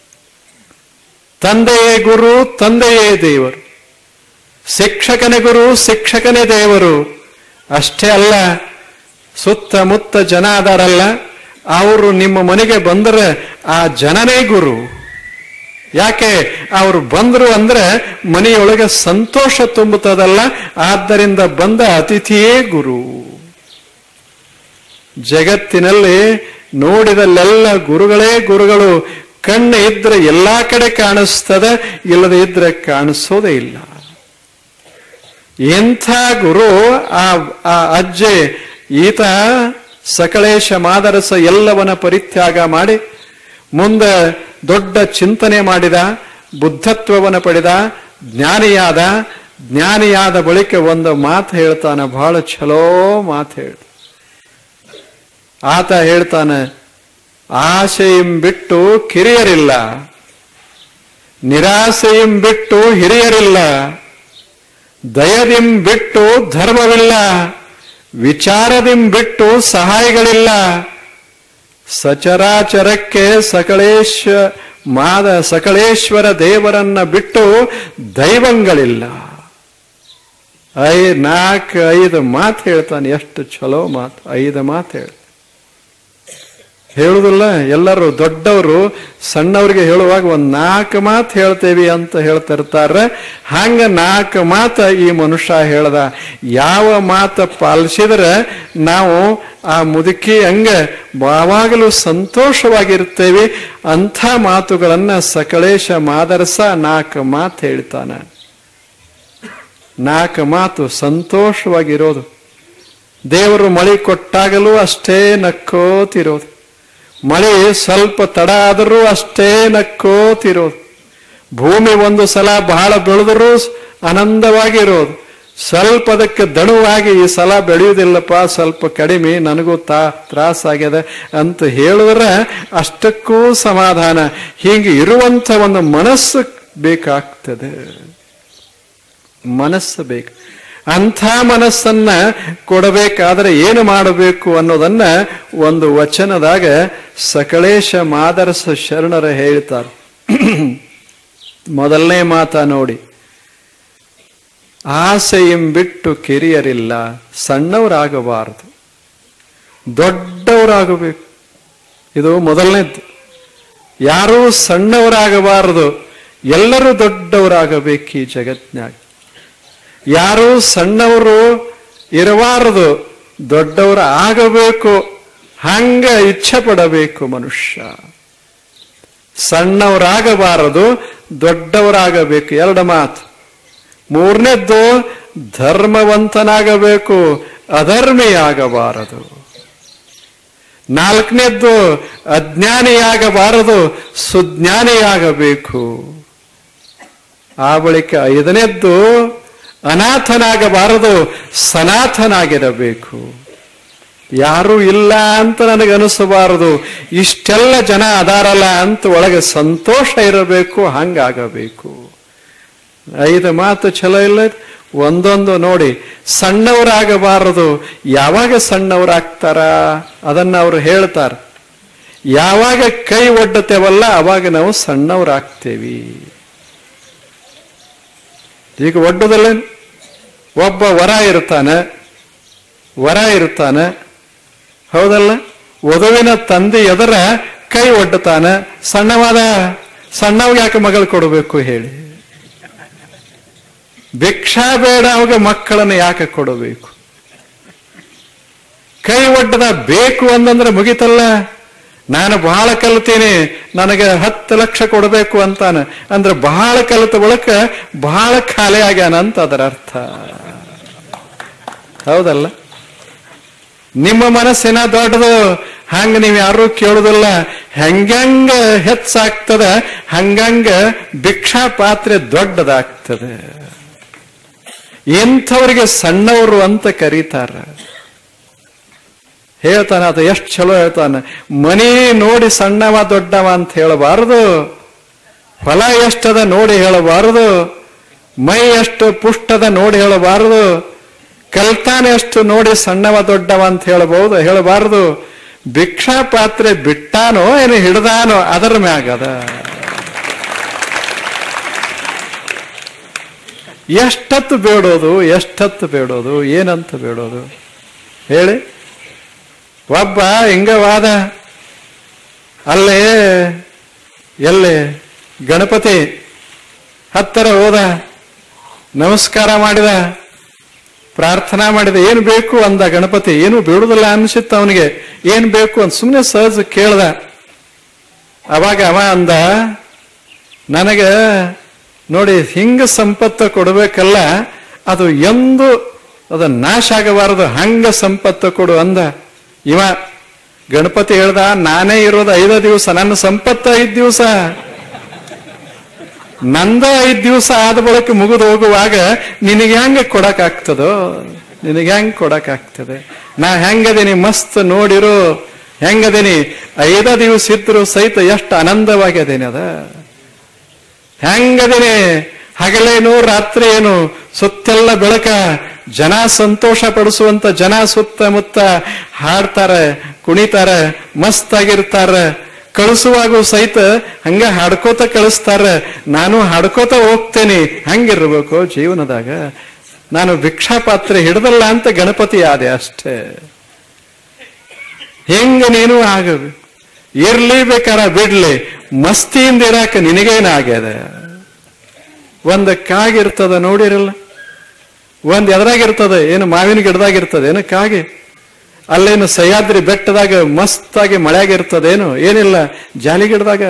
ತಂದೆಯೇ ಗುರು ತಂದೆಯೇ ದೇವರು ಶಿಕ್ಷಕನೇ ಗುರು ಶಿಕ್ಷಕನೇ ದೇವರು ಅಷ್ಟೇ ಅಲ್ಲ ಸುತ್ತಮುತ್ತ ಜನ ಅದಾರಲ್ಲ ಅವರು ನಿಮ್ಮ ಮನೆಗೆ ಬಂದರೆ ಆ ಜನನೇ ಗುರು ಯಾಕೆ ಅವರು ಬಂದ್ರು ಅಂದ್ರೆ ಮನೆಯೊಳಗೆ ಸಂತೋಷ ತುಂಬುತ್ತದಲ್ಲ ಆದ್ದರಿಂದ ಬಂದ ಅತಿಥಿಯೇ ಗುರು ಜಗತ್ತಿನಲ್ಲಿ ನೋಡಿದಲ್ಲೆಲ್ಲ ಗುರುಗಳೇ ಗುರುಗಳು ಕಣ್ಣು ಇದ್ರೆ ಎಲ್ಲಾ ಕಡೆ ಕಾಣಿಸ್ತದೆ ಇಲ್ಲದೆ ಇದ್ರೆ ಕಾಣಿಸೋದೇ ಇಲ್ಲ ಎಂಥ ಗುರು ಆ ಆ ಅಜ್ಜೆ ಈತ ಸಕಳೇಶ ಮಾದರಸ ಎಲ್ಲವನ್ನ ಪರಿತ್ಯಾಗ ಮಾಡಿ ಮುಂದೆ ದೊಡ್ಡ ಚಿಂತನೆ ಮಾಡಿದ ಬುದ್ಧತ್ವವನ್ನು ಪಡೆದ ಜ್ಞಾನಿಯಾದ ಜ್ಞಾನಿಯಾದ ಬಳಿಕ ಒಂದು ಮಾತು ಹೇಳ್ತಾನೆ ಬಹಳ ಚಲೋ ಮಾತು ಹೇಳ್ತ ಆತ ಹೇಳ್ತಾನೆ ಆಸೆಯಂ ಬಿಟ್ಟು ಕಿರಿಯರಿಲ್ಲ ನಿರಾಸೆಯಂ ಬಿಟ್ಟು ಹಿರಿಯರಿಲ್ಲ ದಯದಿಂ ಬಿಟ್ಟು ಧರ್ಮವಿಲ್ಲ ವಿಚಾರದಿಂ ಬಿಟ್ಟು ಸಹಾಯಗಳಿಲ್ಲ ಸಚರಾಚರಕ್ಕೆ ಸಕಳೇಶ ಮಾದ ಸಕಳೇಶ್ವರ ದೇವರನ್ನ ಬಿಟ್ಟು ದೈವಂಗಳಿಲ್ಲ ಐ ನಾಲ್ಕು ಐದು ಮಾತು ಹೇಳ್ತಾನೆ ಎಷ್ಟು ಚಲೋ ಮಾತು ಐದು ಮಾತು ಹೇಳ್ತಾನೆ ಹೇಳುದಿಲ್ಲ ಎಲ್ಲರೂ ದೊಡ್ಡವರು ಸಣ್ಣವ್ರಿಗೆ ಹೇಳುವಾಗ ಒಂದ್ ನಾಲ್ಕು ಮಾತು ಹೇಳ್ತೇವಿ ಅಂತ ಹೇಳ್ತಿರ್ತಾರೆ ಹಂಗ ನಾಲ್ಕು ಮಾತ ಈ ಮನುಷ್ಯ ಹೇಳ್ದ ಯಾವ ಮಾತ ಪಾಲಿಸಿದ್ರೆ ನಾವು ಆ ಮುದುಕಿ ಹಂಗ ಯಾವಾಗಲೂ ಸಂತೋಷವಾಗಿರ್ತೇವೆ ಅಂಥ ಮಾತುಗಳನ್ನ ಸಕಳೇಶ ಮಾದರಸ ನಾಲ್ಕು ಮಾತು ಹೇಳ್ತಾನೆ ನಾಲ್ಕು ಮಾತು ಸಂತೋಷವಾಗಿರೋದು ದೇವರು ಮಳಿ ಕೊಟ್ಟಾಗಲೂ ಅಷ್ಟೇ ನಕ್ಕೋತಿರೋದು ಮಳೆ ಸ್ವಲ್ಪ ತಡ ಆದರೂ ಅಷ್ಟೇ ನಕ್ಕೋತಿರೋದು ಭೂಮಿ ಒಂದು ಸಲ ಬಹಳ ಬೆಳೆದರೂ ಆನಂದವಾಗಿರೋದು ಸ್ವಲ್ಪ ಅದಕ್ಕೆ ದಣುವಾಗಿ ಈ ಸಲ ಬೆಳೆಯುವುದಿಲ್ಲಪ್ಪ ಸ್ವಲ್ಪ ಕಡಿಮೆ ನನಗೂ ತಾ ತ್ರಾಸಾಗ್ಯದ ಅಂತ ಹೇಳಿದ್ರೆ ಅಷ್ಟಕ್ಕೂ ಸಮಾಧಾನ ಹೀಗೆ ಇರುವಂತ ಒಂದು ಮನಸ್ಸು ಬೇಕಾಗ್ತದೆ ಮನಸ್ಸು ಬೇಕು ಅಂಥ ಮನಸ್ಸನ್ನ ಕೊಡಬೇಕಾದ್ರೆ ಏನು ಮಾಡಬೇಕು ಅನ್ನೋದನ್ನ ಒಂದು ವಚನದಾಗ ಸಕಳೇಶ ಮಾದರಸ ಶರಣರ ಹೇಳ್ತಾರೆ ಮೊದಲನೇ ಮಾತ ನೋಡಿ ಆಸೆಯಂ ಬಿಟ್ಟು ಕಿರಿಯರಿಲ್ಲ ಸಣ್ಣವರಾಗಬಾರದು ದೊಡ್ಡವರಾಗಬೇಕು ಇದು ಮೊದಲನೇದ್ದು ಯಾರೂ ಸಣ್ಣವರಾಗಬಾರದು ಎಲ್ಲರೂ ದೊಡ್ಡವರಾಗಬೇಕು ಈ ಜಗತ್ನ್ಯಾಗ ಯಾರೂ ಸಣ್ಣವರು ಇರಬಾರದು ದೊಡ್ಡವರು ಆಗಬೇಕು ಹಂಗ ಇಚ್ಛೆ ಪಡಬೇಕು ಮನುಷ್ಯ ಸಣ್ಣವರಾಗಬಾರದು ದೊಡ್ಡವರಾಗಬೇಕು ಎರಡು ಮಾತು ಮೂರನೇದ್ದು ಧರ್ಮವಂತನಾಗಬೇಕು ಅಧರ್ಮಿಯಾಗಬಾರದು ನಾಲ್ಕನೇದ್ದು ಅಜ್ಞಾನಿಯಾಗಬಾರದು ಸುಜ್ಞಾನಿಯಾಗಬೇಕು ಆ ಬಳಿಕ ಐದನೇದ್ದು ಅನಾಥನಾಗಬಾರದು ಸನಾಥನಾಗಿರಬೇಕು ಯಾರೂ ಇಲ್ಲ ಅಂತ ನನಗೆ ಅನಿಸಬಾರದು ಇಷ್ಟೆಲ್ಲ ಜನ ಅದಾರಲ್ಲ ಅಂತ ಒಳಗೆ ಸಂತೋಷ ಇರಬೇಕು ಹಂಗಾಗಬೇಕು ಐದು ಮಾತು ಚಲೋ ಇಲ್ಲ ಒಂದೊಂದು ನೋಡಿ ಸಣ್ಣವರಾಗಬಾರದು ಯಾವಾಗ ಸಣ್ಣವರಾಗ್ತಾರ ಅದನ್ನ ಅವರು ಹೇಳ್ತಾರೆ ಯಾವಾಗ ಕೈ ಒಡ್ಡತೇವಲ್ಲ ಅವಾಗ ನಾವು ಸಣ್ಣವರಾಗ್ತೇವಿ ಈಗ ಒಡ್ಡುದಲ್ಲ ಒಬ್ಬ ವರ ಇರ್ತಾನೆ ವರ ಇರ್ತಾನೆ ಹೌದಲ್ಲ ವಧುವಿನ ತಂದೆ ಎದರ ಕೈ ಒಡ್ಡುತ್ತಾನೆ ಸಣ್ಣವಾದ ಸಣ್ಣವ್ಗೆ ಯಾಕೆ ಮಗಳು ಕೊಡಬೇಕು ಹೇಳಿ ಭಿಕ್ಷಾ ಬೇಡ ಅವಾಗ ಮಕ್ಕಳನ್ನು ಯಾಕೆ ಕೊಡಬೇಕು ಕೈ ಒಡ್ಡದ ಬೇಕು ಅಂತಂದ್ರೆ ಮುಗಿತಲ್ಲ ನಾನು ಬಹಳ ಕಲ್ತೀನಿ ನನಗೆ ಹತ್ತು ಲಕ್ಷ ಕೊಡಬೇಕು ಅಂತಾನ ಅಂದ್ರೆ ಬಹಳ ಕಲಿತ ಬಳಕ ಬಹಳ ಖಾಲಿ ಆಗ್ಯಾನ ಅಂತ ಅದರ ಅರ್ಥ ಹೌದಲ್ಲ ನಿಮ್ಮ ಮನಸ್ಸಿನ ದೊಡ್ಡದು ಹಂಗ ನೀವು ಯಾರು ಕೇಳುದಿಲ್ಲ ಹೆಂಗಂಗ ಹೆಚ್ಚಾಗ್ತದ ಹಂಗಂಗ ಭಿಕ್ಷಾ ಪಾತ್ರೆ ದೊಡ್ಡದಾಗ್ತದೆ ಇಂಥವ್ರಿಗೆ ಸಣ್ಣವರು ಅಂತ ಕರೀತಾರ ಹೇಳ್ತಾನ ಅದು ಎಷ್ಟು ಚಲೋ ಹೇಳ್ತಾನೆ ಮನಿ ನೋಡಿ ಸಣ್ಣವ ದೊಡ್ಡವ ಅಂತ ಹೇಳಬಾರದು ಹೊಲ ಎಷ್ಟದ ನೋಡಿ ಹೇಳಬಾರದು ಮೈ ಎಷ್ಟು ಪುಷ್ಟದ ನೋಡಿ ಹೇಳಬಾರದು ಕಲ್ತಾನೆ ಎಷ್ಟು ನೋಡಿ ಸಣ್ಣವ ದೊಡ್ಡವ ಅಂತ ಹೇಳಬಹುದು ಹೇಳಬಾರದು ಭಿಕ್ಷಾ ಪಾತ್ರೆ ಬಿಟ್ಟಾನೋ ಏನು ಹಿಡ್ದಾನೋ ಅದರ ಮ್ಯಾಗದ ಎಷ್ಟತ್ತು ಬೇಡೋದು ಎಷ್ಟತ್ತು ಬೇಡೋದು ಏನಂತ ಬೇಡೋದು ಹೇಳಿ ಒಬ್ಬ ಹಿಂಗವಾದ ಅಲ್ಲೇ ಎಲ್ಲೇ ಗಣಪತಿ ಹತ್ತರ ಹೋದ ನಮಸ್ಕಾರ ಮಾಡಿದ ಪ್ರಾರ್ಥನಾ ಮಾಡಿದ ಏನು ಬೇಕು ಅಂದ ಗಣಪತಿ ಏನು ಬೇಡುದಿಲ್ಲ ಅನ್ಸಿತ್ತ ಅವನಿಗೆ ಏನ್ ಬೇಕು ಅಂತ ಸುಮ್ಮನೆ ಸಹಜ ಕೇಳ್ದ ಅವಾಗ ಅವ ಅಂದ ನನಗ ನೋಡಿ ಹಿಂಗ ಸಂಪತ್ತು ಕೊಡಬೇಕಲ್ಲ ಅದು ಎಂದು ಅದು ನಾಶ ಆಗಬಾರದು ಹಂಗ ಸಂಪತ್ತು ಕೊಡು ಅಂದ ಇವ ಗಣಪತಿ ಹೇಳ್ದ ನಾನೇ ಇರೋದು ಐದ ದಿವಸ ನನ್ನ ಸಂಪತ್ತ ಐದ್ ದಿವಸ ನಂದ ಐದ್ ದಿವಸ ಆದ ಬಳಿಕ ಮುಗಿದು ಹೋಗುವಾಗ ನಿನಗೆ ಹೆಂಗ ಕೊಡಕ್ಕಾಗ್ತದೋ ನಿನಗೆ ಹೆಂಗ್ ಕೊಡಕ್ಕಾಗ್ತದೆ ನಾ ಹೆಂಗದೀನಿ ಮಸ್ತ್ ನೋಡಿರು ಹೆಂಗದೀನಿ ಐದ ದಿವಸ ಇದ್ರು ಸಹಿತ ಎಷ್ಟು ಆನಂದವಾಗ್ಯದೇನಿ ಅದ ಹೆಂಗದೀನಿ ಹಗಲೇನು ರಾತ್ರಿ ಏನು ಸುತ್ತೆಲ್ಲ ಬೆಳಕ ಜನ ಸಂತೋಷ ಪಡಿಸುವಂತ ಜನ ಸುತ್ತಮುತ್ತ ಹಾಡ್ತಾರೆ ಕುಣಿತಾರೆ ಮಸ್ತ್ ಆಗಿರ್ತಾರೆ ಕಳಿಸುವಾಗೂ ಸಹಿತ ಹಂಗ ಹಾಡ್ಕೋತ ಕಳಿಸ್ತಾರ ನಾನು ಹಾಡ್ಕೋತ ಹೋಗ್ತೇನೆ ಹಂಗಿರ್ಬೇಕು ಜೀವನದಾಗ ನಾನು ಭಿಕ್ಷಾ ಪಾತ್ರೆ ಹಿಡ್ದಲ್ಲ ಅಂತ ಗಣಪತಿ ಆದೆ ಅಷ್ಟೇ ಹೆಂಗ ನೀನು ಆಗಬೇಕು ಇರ್ಲಿ ಬೇಕಾರ ಬಿಡ್ಲಿ ಮಸ್ತಿಯಿಂದ ಇರಾಕ ನಿನಗೇನಾಗ್ಯದ ಒಂದು ಕಾಗಿರ್ತದ ನೋಡಿರಲ್ಲ ಒಂದ್ ಎದ್ರಾಗಿರ್ತದೆ ಏನು ಮಾವಿನ ಗಿಡದಾಗಿರ್ತದೆ ಏನು ಕಾಗೆ ಅಲ್ಲೇನು ಸಹ್ಯಾದ್ರಿ ಬೆಟ್ಟದಾಗ ಮಸ್ತಾಗಿ ಮಳೆಯಾಗಿರ್ತದೇನು ಏನಿಲ್ಲ ಜಾಲಿ ಗಿಡದಾಗ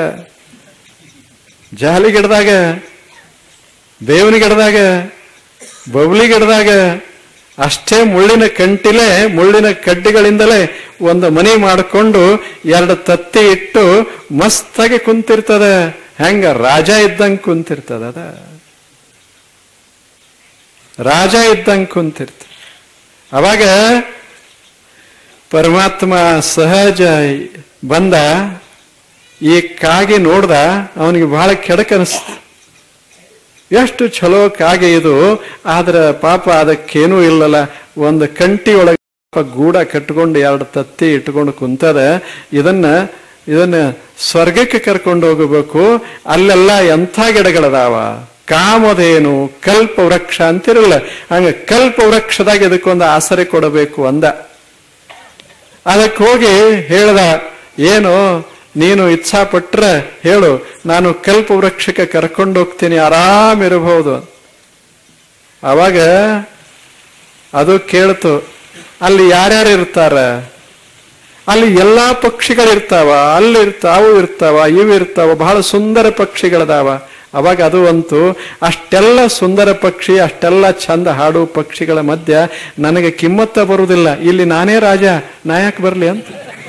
ಜಾಲಿ ಗಿಡದಾಗ ಬೇವಿನ ಗಿಡದಾಗ ಬಬ್ಲಿ ಗಿಡದಾಗ ಅಷ್ಟೇ ಮುಳ್ಳಿನ ಕಂಟಿಲೆ ಮುಳ್ಳಿನ ಕಡ್ಡಿಗಳಿಂದಲೇ ಒಂದು ಮನೆ ಮಾಡಿಕೊಂಡು ಎರಡು ತತ್ತಿ ಇಟ್ಟು ಮಸ್ತಾಗಿ ಕುಂತಿರ್ತದ ಹೆಂಗ ರಾಜ ಇದ್ದಂಗೆ ಕುಂತಿರ್ತದ ಅದ ರಾಜ ಇದ್ದಂಗೆ ಕುಂತಿರ್ತ ಅವಾಗ ಪರಮಾತ್ಮ ಸಹಜ ಬಂದ ಈ ಕಾಗಿ ನೋಡ್ದ ಅವನಿಗೆ ಬಹಳ ಕೆಡಕ ಅನಿಸ್ತ ಎಷ್ಟು ಚಲೋ ಕಾಗೆ ಇದು ಆದ್ರ ಪಾಪ ಅದಕ್ಕೇನೂ ಇಲ್ಲಲ್ಲ ಒಂದು ಕಂಟಿ ಒಳಗೆ ಪಾಪ ಗೂಡ ಕಟ್ಕೊಂಡು ಎರಡು ತತ್ತಿ ಇಟ್ಕೊಂಡು ಕುಂತದ ಇದನ್ನ ಇದನ್ನ ಸ್ವರ್ಗಕ್ಕೆ ಕರ್ಕೊಂಡು ಹೋಗಬೇಕು ಅಲ್ಲೆಲ್ಲ ಎಂಥ ಗಿಡಗಳದಾವ ಕಾಮಧೇನು ಕಲ್ಪ ವೃಕ್ಷ ಅಂತಿರಲ್ಲ ಹಂಗ ಕಲ್ಪ ವೃಕ್ಷದಾಗ ಇದಕ್ಕೊಂದು ಆಸರೆ ಕೊಡಬೇಕು ಅಂದ ಅದಕ್ಕೆ ಹೋಗಿ ಹೇಳ್ದ ಏನು ನೀನು ಇಚ್ಛಾ ಪಟ್ರೆ ಹೇಳು ನಾನು ಕಲ್ಪ ವೃಕ್ಷಕ್ಕೆ ಕರ್ಕೊಂಡು ಹೋಗ್ತೀನಿ ಆರಾಮಿರಬಹುದು ಅವಾಗ ಅದು ಕೇಳ್ತು ಅಲ್ಲಿ ಯಾರ್ಯಾರು ಇರ್ತಾರ ಅಲ್ಲಿ ಎಲ್ಲಾ ಪಕ್ಷಿಗಳಿರ್ತಾವ ಅಲ್ಲಿ ಇರ್ತಾವ ಅವು ಇರ್ತಾವ ಇವು ಇರ್ತಾವ ಬಹಳ ಸುಂದರ ಪಕ್ಷಿಗಳದಾವ ಅವಾಗ ಅದು ಅಂತು ಅಷ್ಟೆಲ್ಲ ಸುಂದರ ಪಕ್ಷಿ ಅಷ್ಟೆಲ್ಲ ಚಂದ ಹಾಡು ಪಕ್ಷಿಗಳ ಮಧ್ಯ ನನಗೆ ಕಿಮ್ಮತ್ತ ಬರುವುದಿಲ್ಲ ಇಲ್ಲಿ ನಾನೇ ರಾಜ ನಾಯಕ್ ಬರ್ಲಿ ಅಂತ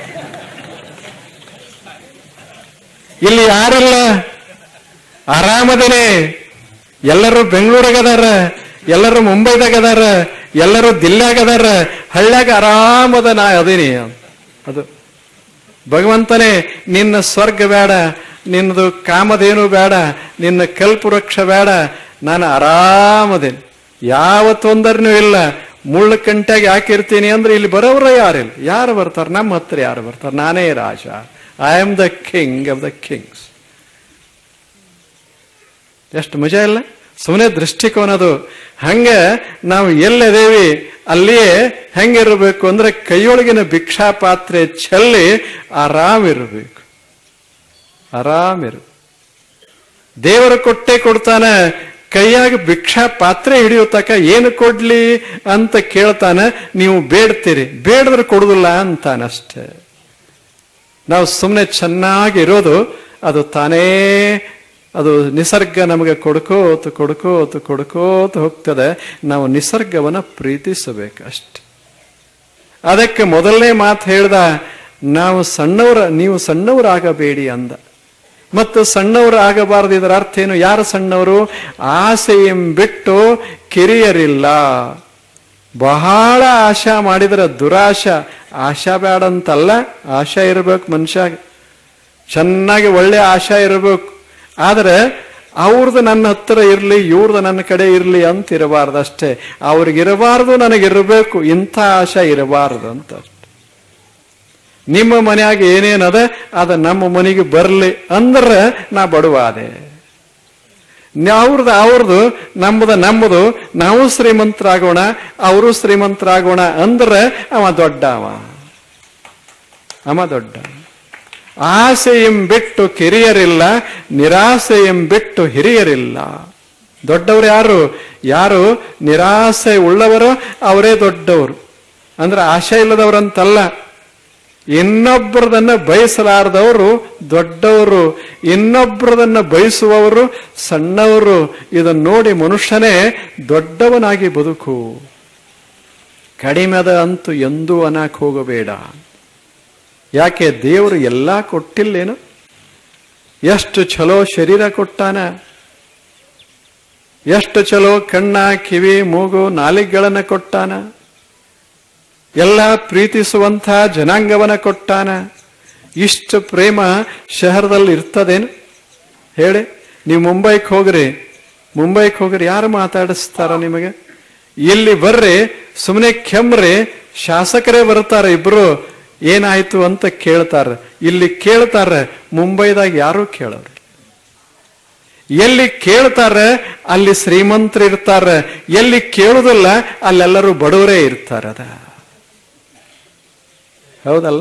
ಇಲ್ಲಿ ಯಾರಿಲ್ಲ ಆರಾಮದೇನೆ ಎಲ್ಲರೂ ಬೆಂಗಳೂರಾಗದಾರ ಎಲ್ಲರೂ ಮುಂಬೈದಾಗ ಅದಾರ ಎಲ್ಲರೂ ದಿಲ್ಲಾಗ ಅದಾರ ಹಳ್ಳ್ಯಾಗ ಆರಾಮದ ನಾ ಅದೀನಿ ಅದು ಭಗವಂತನೇ ನಿನ್ನ ಸ್ವರ್ಗ ಬೇಡ ನಿನ್ನದು ಕಾಮಧೇನು ಬೇಡ ನಿನ್ನ ಕಲ್ಪವೃಕ್ಷ ಬೇಡ ನಾನು ಆರಾಮದೇನೆ ಯಾವ ತೊಂದರೆನೂ ಇಲ್ಲ ಮುಳ್ಳು ಕಂಟಾಗಿ ಹಾಕಿರ್ತೀನಿ ಅಂದ್ರೆ ಇಲ್ಲಿ ಬರೋವ್ರ ಯಾರಿಲ್ಲ ಯಾರು ಬರ್ತಾರೆ ನಮ್ಮ ಹತ್ರ ಯಾರು ಬರ್ತಾರೆ ನಾನೇ ರಾಜ I am the king of the kings ಎಷ್ಟು ಮಜಾ ಇಲ್ಲ ಸುಮ್ಮನೆ ದೃಷ್ಟಿಕೋನದು ಹಂಗ ನಾವು ಎಲ್ಲದೇವಿ ಅಲ್ಲಿಯೇ ಹೆಂಗಿರಬೇಕು ಅಂದ್ರೆ ಕೈಯೊಳಗಿನ ಭಿಕ್ಷಾ ಪಾತ್ರೆ ಚೆಲ್ಲಿ ಆರಾಮಿರಬೇಕು ಆರಾಮಿರು ದೇವರ ಕೊಟ್ಟೆ ಕೊಡ್ತಾನ ಕೈಯಾಗ ಭಿಕ್ಷಾ ಪಾತ್ರೆ ಹಿಡಿಯೋ ತಕ ಏನು ಕೊಡ್ಲಿ ಅಂತ ಕೇಳ್ತಾನ ನೀವು ಬೇಡ್ತೀರಿ ಬೇಡದ್ರೆ ಕೊಡುದಿಲ್ಲ ಅಂತಾನಷ್ಟೇ ನಾವು ಸುಮ್ಮನೆ ಚೆನ್ನಾಗಿರೋದು ಅದು ತಾನೇ ಅದು ನಿಸರ್ಗ ನಮಗೆ ಕೊಡ್ಕೋತ ಕೊಡ್ಕೋತ ಕೊಡ್ಕೋತ ಹೋಗ್ತದೆ ನಾವು ನಿಸರ್ಗವನ್ನ ಪ್ರೀತಿಸಬೇಕು ಅಷ್ಟೆ ಅದಕ್ಕೆ ಮೊದಲನೇ ಮಾತು ಹೇಳ್ದ ನಾವು ಸಣ್ಣವರ ನೀವು ಸಣ್ಣವರಾಗಬೇಡಿ ಅಂದ ಮತ್ತು ಸಣ್ಣವರು ಆಗಬಾರದು ಇದರ ಅರ್ಥ ಏನು ಯಾರು ಸಣ್ಣವರು ಆಸೆಯಂ ಬಿಟ್ಟು ಕಿರಿಯರಿಲ್ಲ ಬಹಳ ಆಶಾ ಮಾಡಿದ್ರೆ ದುರಾಶ ಆಶಾ ಬೇಡ ಅಂತಲ್ಲ ಆಶಾ ಇರಬೇಕು ಮನುಷ್ಯ ಚೆನ್ನಾಗಿ ಒಳ್ಳೆ ಆಶಾ ಇರಬೇಕು ಆದ್ರೆ ಅವ್ರದ್ದು ನನ್ನ ಹತ್ರ ಇರಲಿ ಇವ್ರದ್ದು ನನ್ನ ಕಡೆ ಇರಲಿ ಅಂತ ಇರಬಾರ್ದು ಅಷ್ಟೇ ಅವ್ರಿಗಿರಬಾರ್ದು ನನಗಿರಬೇಕು ಇಂಥ ಆಶಾ ಇರಬಾರ್ದು ಅಂತ ನಿಮ್ಮ ಮನ್ಯಾಗ ಏನೇನದ ಅದ ನಮ್ಮ ಮನೆಗೆ ಬರಲಿ ಅಂದ್ರೆ ನಾ ಬಡವಾದೆ ಅವ್ರದ್ದು ಅವ್ರದ್ದು ನಮ್ಮದ ನಮ್ಮದು ನಾವು ಶ್ರೀಮಂತರಾಗೋಣ ಅವರು ಶ್ರೀಮಂತರಾಗೋಣ ಅಂದ್ರೆ ಅವ ದೊಡ್ಡ ಅವ ಅವ ದೊಡ್ಡ ಆಸೆಯಂ ಬಿಟ್ಟು ಕಿರಿಯರಿಲ್ಲ ನಿರಾಸೆಯಂ ಬಿಟ್ಟು ಹಿರಿಯರಿಲ್ಲ ದೊಡ್ಡವರು ಯಾರು ಯಾರು ನಿರಾಸೆ ಉಳ್ಳವರು ಅವರೇ ದೊಡ್ಡವರು ಅಂದ್ರೆ ಆಶೆ ಇಲ್ಲದವರಂತಲ್ಲ ಇನ್ನೊಬ್ಬರದನ್ನ ಬಯಸಲಾರದವರು ದೊಡ್ಡವರು ಇನ್ನೊಬ್ಬರದನ್ನ ಬಯಸುವವರು ಸಣ್ಣವರು ಇದನ್ನ ನೋಡಿ ಮನುಷ್ಯನೇ ದೊಡ್ಡವನಾಗಿ ಬದುಕು ಕಡಿಮೆದ ಅಂತೂ ಎಂದೂ ಅನಾಕ್ ಹೋಗಬೇಡ ಯಾಕೆ ದೇವರು ಎಲ್ಲ ಕೊಟ್ಟಿಲ್ಲೇನು ಎಷ್ಟು ಚಲೋ ಶರೀರ ಕೊಟ್ಟಾನ ಎಷ್ಟು ಚಲೋ ಕಣ್ಣ ಕಿವಿ ಮೂಗು ನಾಲಿಗೆಗಳನ್ನ ಕೊಟ್ಟಾನ ಎಲ್ಲ ಪ್ರೀತಿಸುವಂಥ ಜನಾಂಗವನ್ನ ಕೊಟ್ಟಾನ ಇಷ್ಟು ಪ್ರೇಮ ಶಹರದಲ್ಲಿ ಇರ್ತದೇನು ಹೇಳಿ ನೀವು ಮುಂಬೈಗೆ ಹೋಗ್ರಿ ಮುಂಬೈಗೆ ಹೋಗ್ರಿ ಯಾರು ಮಾತಾಡಿಸ್ತಾರ ನಿಮಗೆ ಇಲ್ಲಿ ಬರ್ರಿ ಸುಮ್ಮನೆ ಕೆಮ್ರಿ ಶಾಸಕರೇ ಬರ್ತಾರ ಇಬ್ರು ಏನಾಯ್ತು ಅಂತ ಕೇಳ್ತಾರ ಇಲ್ಲಿ ಕೇಳ್ತಾರ ಮುಂಬೈದಾಗ ಯಾರು ಕೇಳೋರು ಎಲ್ಲಿ ಕೇಳ್ತಾರೆ ಅಲ್ಲಿ ಶ್ರೀಮಂತರು ಇರ್ತಾರೆ ಎಲ್ಲಿ ಕೇಳುದಿಲ್ಲ ಅಲ್ಲೆಲ್ಲರೂ ಬಡವರೇ ಇರ್ತಾರದ ಹೌದಲ್ಲ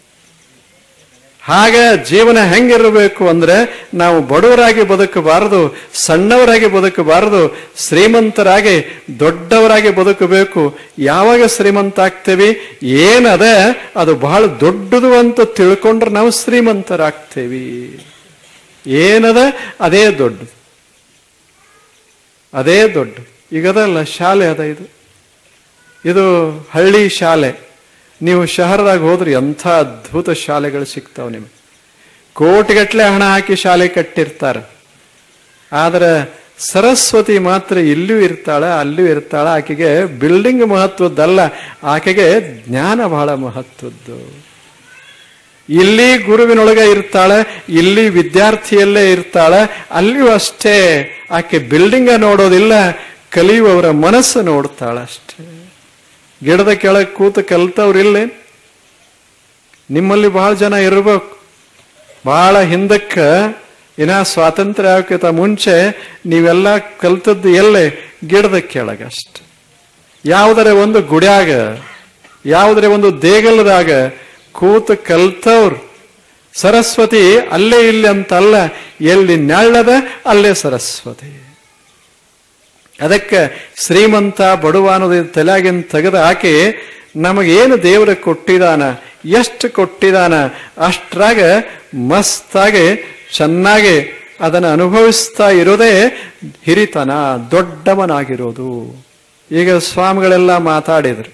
ಹಾಗ ಜೀವನ ಹೆಂಗಿರಬೇಕು ಅಂದ್ರೆ ನಾವು ಬಡವರಾಗಿ ಬದುಕಬಾರದು ಸಣ್ಣವರಾಗಿ ಬದುಕಬಾರದು ಶ್ರೀಮಂತರಾಗಿ ದೊಡ್ಡವರಾಗಿ ಬದುಕಬೇಕು ಯಾವಾಗ ಶ್ರೀಮಂತ ಆಗ್ತೇವಿ ಏನದ ಅದು ಬಹಳ ದೊಡ್ಡದು ಅಂತ ತಿಳ್ಕೊಂಡ್ರೆ ನಾವು ಶ್ರೀಮಂತರಾಗ್ತೇವಿ ಏನದ ಅದೇ ದೊಡ್ಡದು ಅದೇ ದೊಡ್ಡ ಈಗ ಅದಲ್ಲ ಶಾಲೆ ಅದ ಇದು ಇದು ಹಳ್ಳಿ ಶಾಲೆ ನೀವು ಶಹರದಾಗ ಹೋದ್ರೆ ಎಂಥ ಅದ್ಭುತ ಶಾಲೆಗಳು ಸಿಗ್ತಾವ ನಿಮಗೆ ಕೋಟಿಗಟ್ಟಲೆ ಹಣ ಹಾಕಿ ಶಾಲೆ ಕಟ್ಟಿರ್ತಾರೆ ಆದ್ರೆ ಸರಸ್ವತಿ ಮಾತ್ರ ಇಲ್ಲೂ ಇರ್ತಾಳ ಅಲ್ಲೂ ಇರ್ತಾಳ ಆಕೆಗೆ ಬಿಲ್ಡಿಂಗ್ ಮಹತ್ವದ್ದಲ್ಲ ಆಕೆಗೆ ಜ್ಞಾನ ಬಹಳ ಮಹತ್ವದ್ದು ಇಲ್ಲಿ ಗುರುವಿನೊಳಗೆ ಇರ್ತಾಳೆ ಇಲ್ಲಿ ವಿದ್ಯಾರ್ಥಿಯಲ್ಲೇ ಇರ್ತಾಳೆ ಅಲ್ಲಿಯೂ ಅಷ್ಟೇ ಆಕೆ ಬಿಲ್ಡಿಂಗ ನೋಡೋದಿಲ್ಲ ಕಲಿಯುವವರ ಮನಸ್ಸು ನೋಡ್ತಾಳೆ ಅಷ್ಟೇ ಗಿಡದ ಕೆಳಗೆ ಕೂತು ಕಲ್ತವ್ರಿಲ್ಲ ನಿಮ್ಮಲ್ಲಿ ಬಹಳ ಜನ ಇರ್ಬೇಕು ಬಹಳ ಹಿಂದಕ್ಕ ಇನ್ನ ಸ್ವಾತಂತ್ರ್ಯ ಆಗೋಕ್ಕಿಂತ ಮುಂಚೆ ನೀವೆಲ್ಲ ಕಲ್ತದ್ದು ಎಲ್ಲೇ ಗಿಡದ ಕೆಳಗಷ್ಟೆ ಯಾವುದರ ಒಂದು ಗುಡ್ಯಾಗ ಯಾವುದರ ಒಂದು ದೇಗಲದಾಗ ಕೂತು ಕಲ್ತವ್ರು ಸರಸ್ವತಿ ಅಲ್ಲೇ ಇಲ್ಲಿ ಅಂತಲ್ಲ ಎಲ್ಲಿ ನೆಳ್ಳದ ಅಲ್ಲೇ ಸರಸ್ವತಿ ಅದಕ್ಕೆ ಶ್ರೀಮಂತ ಬಡವ ಅನ್ನೋದು ತಲೆಯಾಗಿನ ತೆಗೆದು ಹಾಕಿ ನಮಗೇನು ದೇವರು ಕೊಟ್ಟಿದಾನ ಎಷ್ಟು ಕೊಟ್ಟಿದಾನ ಅಷ್ಟ್ರಾಗ ಮಸ್ತಾಗಿ ಚೆನ್ನಾಗಿ ಅದನ್ನು ಅನುಭವಿಸ್ತಾ ಇರೋದೇ ಹಿರಿತನ ದೊಡ್ಡವನಾಗಿರೋದು ಈಗ ಸ್ವಾಮಿಗಳೆಲ್ಲ ಮಾತಾಡಿದ್ರು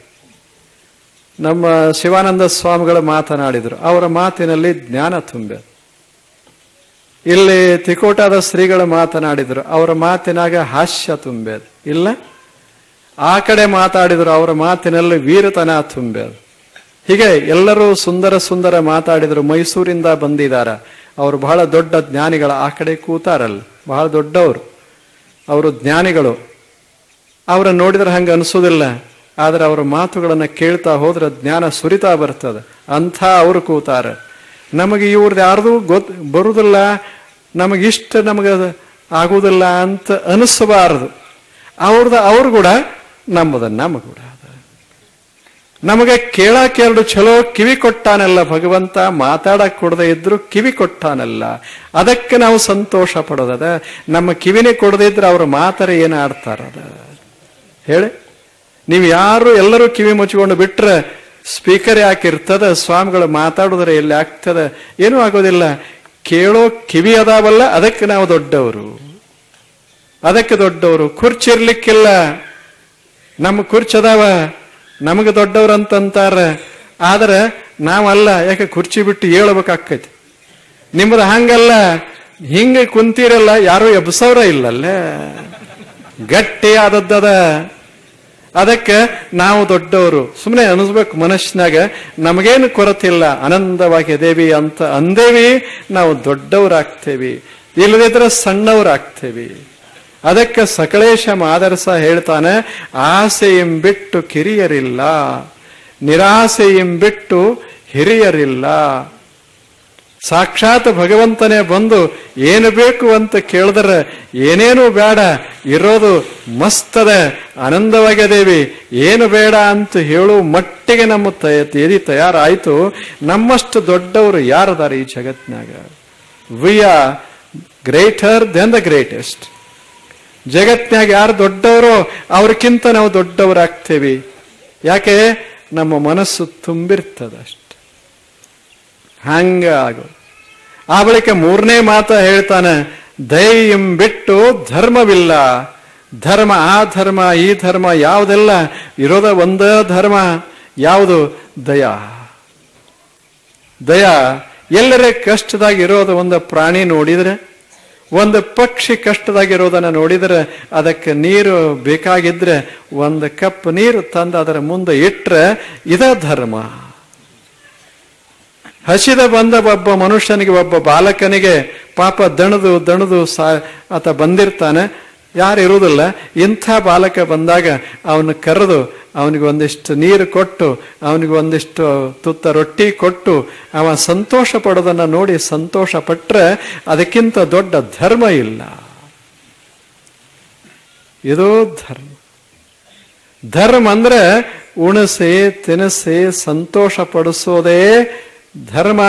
ನಮ್ಮ ಶಿವಾನಂದ ಸ್ವಾಮಿಗಳು ಮಾತನಾಡಿದರು ಅವರ ಮಾತಿನಲ್ಲಿ ಜ್ಞಾನ ತುಂಬ ಇಲ್ಲಿ ತಿಕೋಟಾದ ಶ್ರೀಗಳು ಮಾತನಾಡಿದರು ಅವರ ಮಾತಿನಾಗ ಹಾಸ್ಯ ತುಂಬೇದು ಇಲ್ಲ ಆ ಕಡೆ ಮಾತಾಡಿದರು ಅವರ ಮಾತಿನಲ್ಲಿ ವೀರತನ ತುಂಬೇದು ಹೀಗೆ ಎಲ್ಲರೂ ಸುಂದರ ಸುಂದರ ಮಾತಾಡಿದರು ಮೈಸೂರಿಂದ ಬಂದಿದ್ದಾರೆ ಅವರು ಬಹಳ ದೊಡ್ಡ ಜ್ಞಾನಿಗಳು ಆ ಕಡೆ ಕೂತಾರಲ್ಲ ಬಹಳ ದೊಡ್ಡವರು ಅವರು ಜ್ಞಾನಿಗಳು ಅವರ ನೋಡಿದ್ರೆ ಹಂಗೆ ಅನಿಸೋದಿಲ್ಲ ಆದ್ರೆ ಅವರ ಮಾತುಗಳನ್ನು ಕೇಳ್ತಾ ಹೋದ್ರೆ ಜ್ಞಾನ ಸುರಿತಾ ಬರ್ತದೆ ಅಂಥ ಅವರು ಕೂತಾರೆ ನಮಗೆ ಇವ್ರದ್ದು ಯಾರ್ದು ಗೊತ್ ಬರುವುದಿಲ್ಲ ನಮಗಿಷ್ಟ ನಮಗೆ ಆಗುವುದಿಲ್ಲ ಅಂತ ಅನಿಸಬಾರದು ಅವ್ರದ್ದು ಅವ್ರು ಕೂಡ ನಮ್ಮದ ನಮ್ಮ ಕೂಡ ನಮಗೆ ಕೇಳಾಕ ಎರಡು ಚಲೋ ಕಿವಿ ಕೊಟ್ಟಾನಲ್ಲ ಭಗವಂತ ಮಾತಾಡಕ್ ಕೊಡದೆ ಇದ್ರು ಕಿವಿ ಕೊಟ್ಟಾನಲ್ಲ ಅದಕ್ಕೆ ನಾವು ಸಂತೋಷ ಪಡೋದದ ನಮ್ಮ ಕಿವಿನೇ ಕೊಡದೇ ಇದ್ರೆ ಅವ್ರ ಮಾತರ ಏನು ಆಡ್ತಾರದ ಹೇಳಿ ನೀವು ಯಾರು ಎಲ್ಲರೂ ಕಿವಿ ಮುಚ್ಚಿಕೊಂಡು ಬಿಟ್ರೆ ಸ್ಪೀಕರ್ ಯಾಕೆ ಇರ್ತದ ಸ್ವಾಮಿಗಳು ಮಾತಾಡಿದ್ರೆ ಎಲ್ಲಿ ಆಗ್ತದ ಏನೂ ಆಗೋದಿಲ್ಲ ಕೇಳೋ ಕಿವಿ ಅದಾವಲ್ಲ ಅದಕ್ಕೆ ನಾವು ದೊಡ್ಡವರು ಅದಕ್ಕೆ ದೊಡ್ಡವರು ಕುರ್ಚಿ ಇರ್ಲಿಕ್ಕಿಲ್ಲ ನಮ್ಮ ಕುರ್ಚಿ ಅದಾವ ನಮಗೆ ದೊಡ್ಡವ್ರು ಅಂತಂತಾರ ಆದ್ರೆ ನಾವಲ್ಲ ಯಾಕೆ ಕುರ್ಚಿ ಬಿಟ್ಟು ಹೇಳ್ಬೇಕಾಕೈತಿ ನಿಮ್ಮದು ಹಂಗಲ್ಲ ಹಿಂಗೆ ಕುಂತೀರಲ್ಲ ಯಾರು ಎಬ್ಸವ್ರ ಇಲ್ಲಲ್ಲೇ ಗಟ್ಟಿ ಆದದ್ದದ ಅದಕ್ಕೆ ನಾವು ದೊಡ್ಡವರು ಸುಮ್ಮನೆ ಅನಿಸ್ಬೇಕು ಮನಸ್ಸಿನಾಗ ನಮಗೇನು ಕೊರತಿಲ್ಲ ಆನಂದವಾಗಿ ದೇವಿ ಅಂತ ಅಂದೇವಿ ನಾವು ದೊಡ್ಡವರಾಗ್ತೇವಿ ಇಲ್ಲದಿದ್ರೆ ಸಣ್ಣವರಾಗ್ತೇವಿ ಅದಕ್ಕೆ ಸಕಳೇಶ ಮಾದರಸ ಹೇಳ್ತಾನೆ ಆಸೆಯಂ ಬಿಟ್ಟು ಕಿರಿಯರಿಲ್ಲ ನಿರಾಸೆಯಂ ಬಿಟ್ಟು ಹಿರಿಯರಿಲ್ಲ ಸಾಕ್ಷಾತ್ ಭಗವಂತನೇ ಬಂದು ಏನು ಬೇಕು ಅಂತ ಕೇಳಿದ್ರೆ ಏನೇನು ಬೇಡ ಇರೋದು ಮಸ್ತದ ಆನಂದವಾಗದೇವಿ ಏನು ಬೇಡ ಅಂತ ಹೇಳು ಮಟ್ಟಿಗೆ ನಮ್ಮ ತೇದಿ ತಯಾರಾಯಿತು ನಮ್ಮಷ್ಟು ದೊಡ್ಡವರು ಯಾರದಾರ ಈ ಜಗತ್ನಾಗ we are greater then the greatest ಜಗತ್ನಾಗ ಯಾರು ದೊಡ್ಡವರೋ ಅವ್ರಕ್ಕಿಂತ ನಾವು ದೊಡ್ಡವರಾಗ್ತೇವಿ ಯಾಕೆ ನಮ್ಮ ಮನಸ್ಸು ತುಂಬಿರ್ತದ ಅಷ್ಟೆ ಹಂಗ ಆಗೋ ಆ ಬಳಿಕ ಮೂರನೇ ಮಾತ ಹೇಳ್ತಾನೆ ದೈಯಂ ಬಿಟ್ಟು ಧರ್ಮವಿಲ್ಲ ಧರ್ಮ ಆ ಧರ್ಮ ಈ ಧರ್ಮ ಯಾವುದೆಲ್ಲ ಇರೋದ ಒಂದ ಧರ್ಮ ಯಾವುದು ದಯಾ ದಯಾ ಎಲ್ಲರೇ ಕಷ್ಟದಾಗ ಇರೋದು ಒಂದು ಪ್ರಾಣಿ ನೋಡಿದ್ರೆ ಒಂದು ಪಕ್ಷಿ ಕಷ್ಟದಾಗಿರೋದನ್ನ ನೋಡಿದ್ರೆ ಅದಕ್ಕೆ ನೀರು ಬೇಕಾಗಿದ್ರೆ ಒಂದು ಕಪ್ ನೀರು ತಂದು ಅದರ ಮುಂದೆ ಇಟ್ರೆ ಇದ ಧರ್ಮ ಹಸಿದ ಬಂದ ಒಬ್ಬ ಮನುಷ್ಯನಿಗೆ ಒಬ್ಬ ಬಾಲಕನಿಗೆ ಪಾಪ ದಣದು ದಣದು ಸಾ ಆತ ಬಂದಿರ್ತಾನೆ ಯಾರು ಇರುವುದಿಲ್ಲ ಇಂಥ ಬಾಲಕ ಬಂದಾಗ ಅವನು ಕರೆದು ಅವನಿಗೆ ಒಂದಿಷ್ಟು ನೀರು ಕೊಟ್ಟು ಅವನಿಗೆ ಒಂದಿಷ್ಟು ತುತ್ತ ರೊಟ್ಟಿ ಕೊಟ್ಟು ಅವ ಸಂತೋಷ ಪಡೋದನ್ನ ನೋಡಿ ಸಂತೋಷ ಪಟ್ರೆ ಅದಕ್ಕಿಂತ ದೊಡ್ಡ ಧರ್ಮ ಇಲ್ಲ ಇದು ಧರ್ಮ ಧರ್ಮ ಅಂದ್ರೆ ಉಣಸೆ ತಿನಸೆ ಸಂತೋಷ ಪಡಿಸೋದೇ ಧರ್ಮ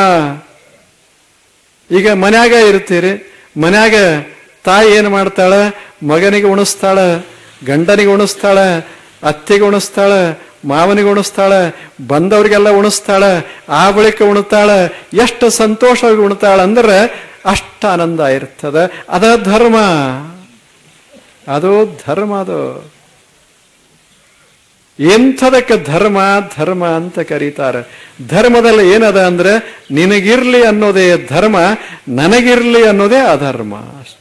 ಈಗ ಮನ್ಯಾಗ ಇರ್ತೀರಿ ಮನ್ಯಾಗ ತಾಯಿ ಏನು ಮಾಡ್ತಾಳ ಮಗನಿಗೆ ಉಣಿಸ್ತಾಳ ಗಂಡನಿಗೆ ಉಣಿಸ್ತಾಳ ಅತ್ತೆಗೆ ಉಣಿಸ್ತಾಳ ಮಾವನಿಗೆ ಉಣಿಸ್ತಾಳ ಬಂದವ್ರಿಗೆಲ್ಲ ಉಣಿಸ್ತಾಳ ಆ ಬಳಿಕ ಉಣ್ತಾಳ ಎಷ್ಟು ಸಂತೋಷವಾಗಿ ಉಣ್ತಾಳ ಅಂದ್ರೆ ಅಷ್ಟ ಆನಂದ ಇರ್ತದ ಅದ ಧರ್ಮ ಅದು ಧರ್ಮ ಅದು ಎಂಥದಕ್ಕೆ ಧರ್ಮ ಧರ್ಮ ಅಂತ ಕರೀತಾರೆ ಧರ್ಮದಲ್ಲಿ ಏನದ ಅಂದ್ರೆ ನಿನಗಿರ್ಲಿ ಅನ್ನೋದೇ ಧರ್ಮ ನನಗಿರ್ಲಿ ಅನ್ನೋದೇ ಅಧರ್ಮ ಅಷ್ಟೆ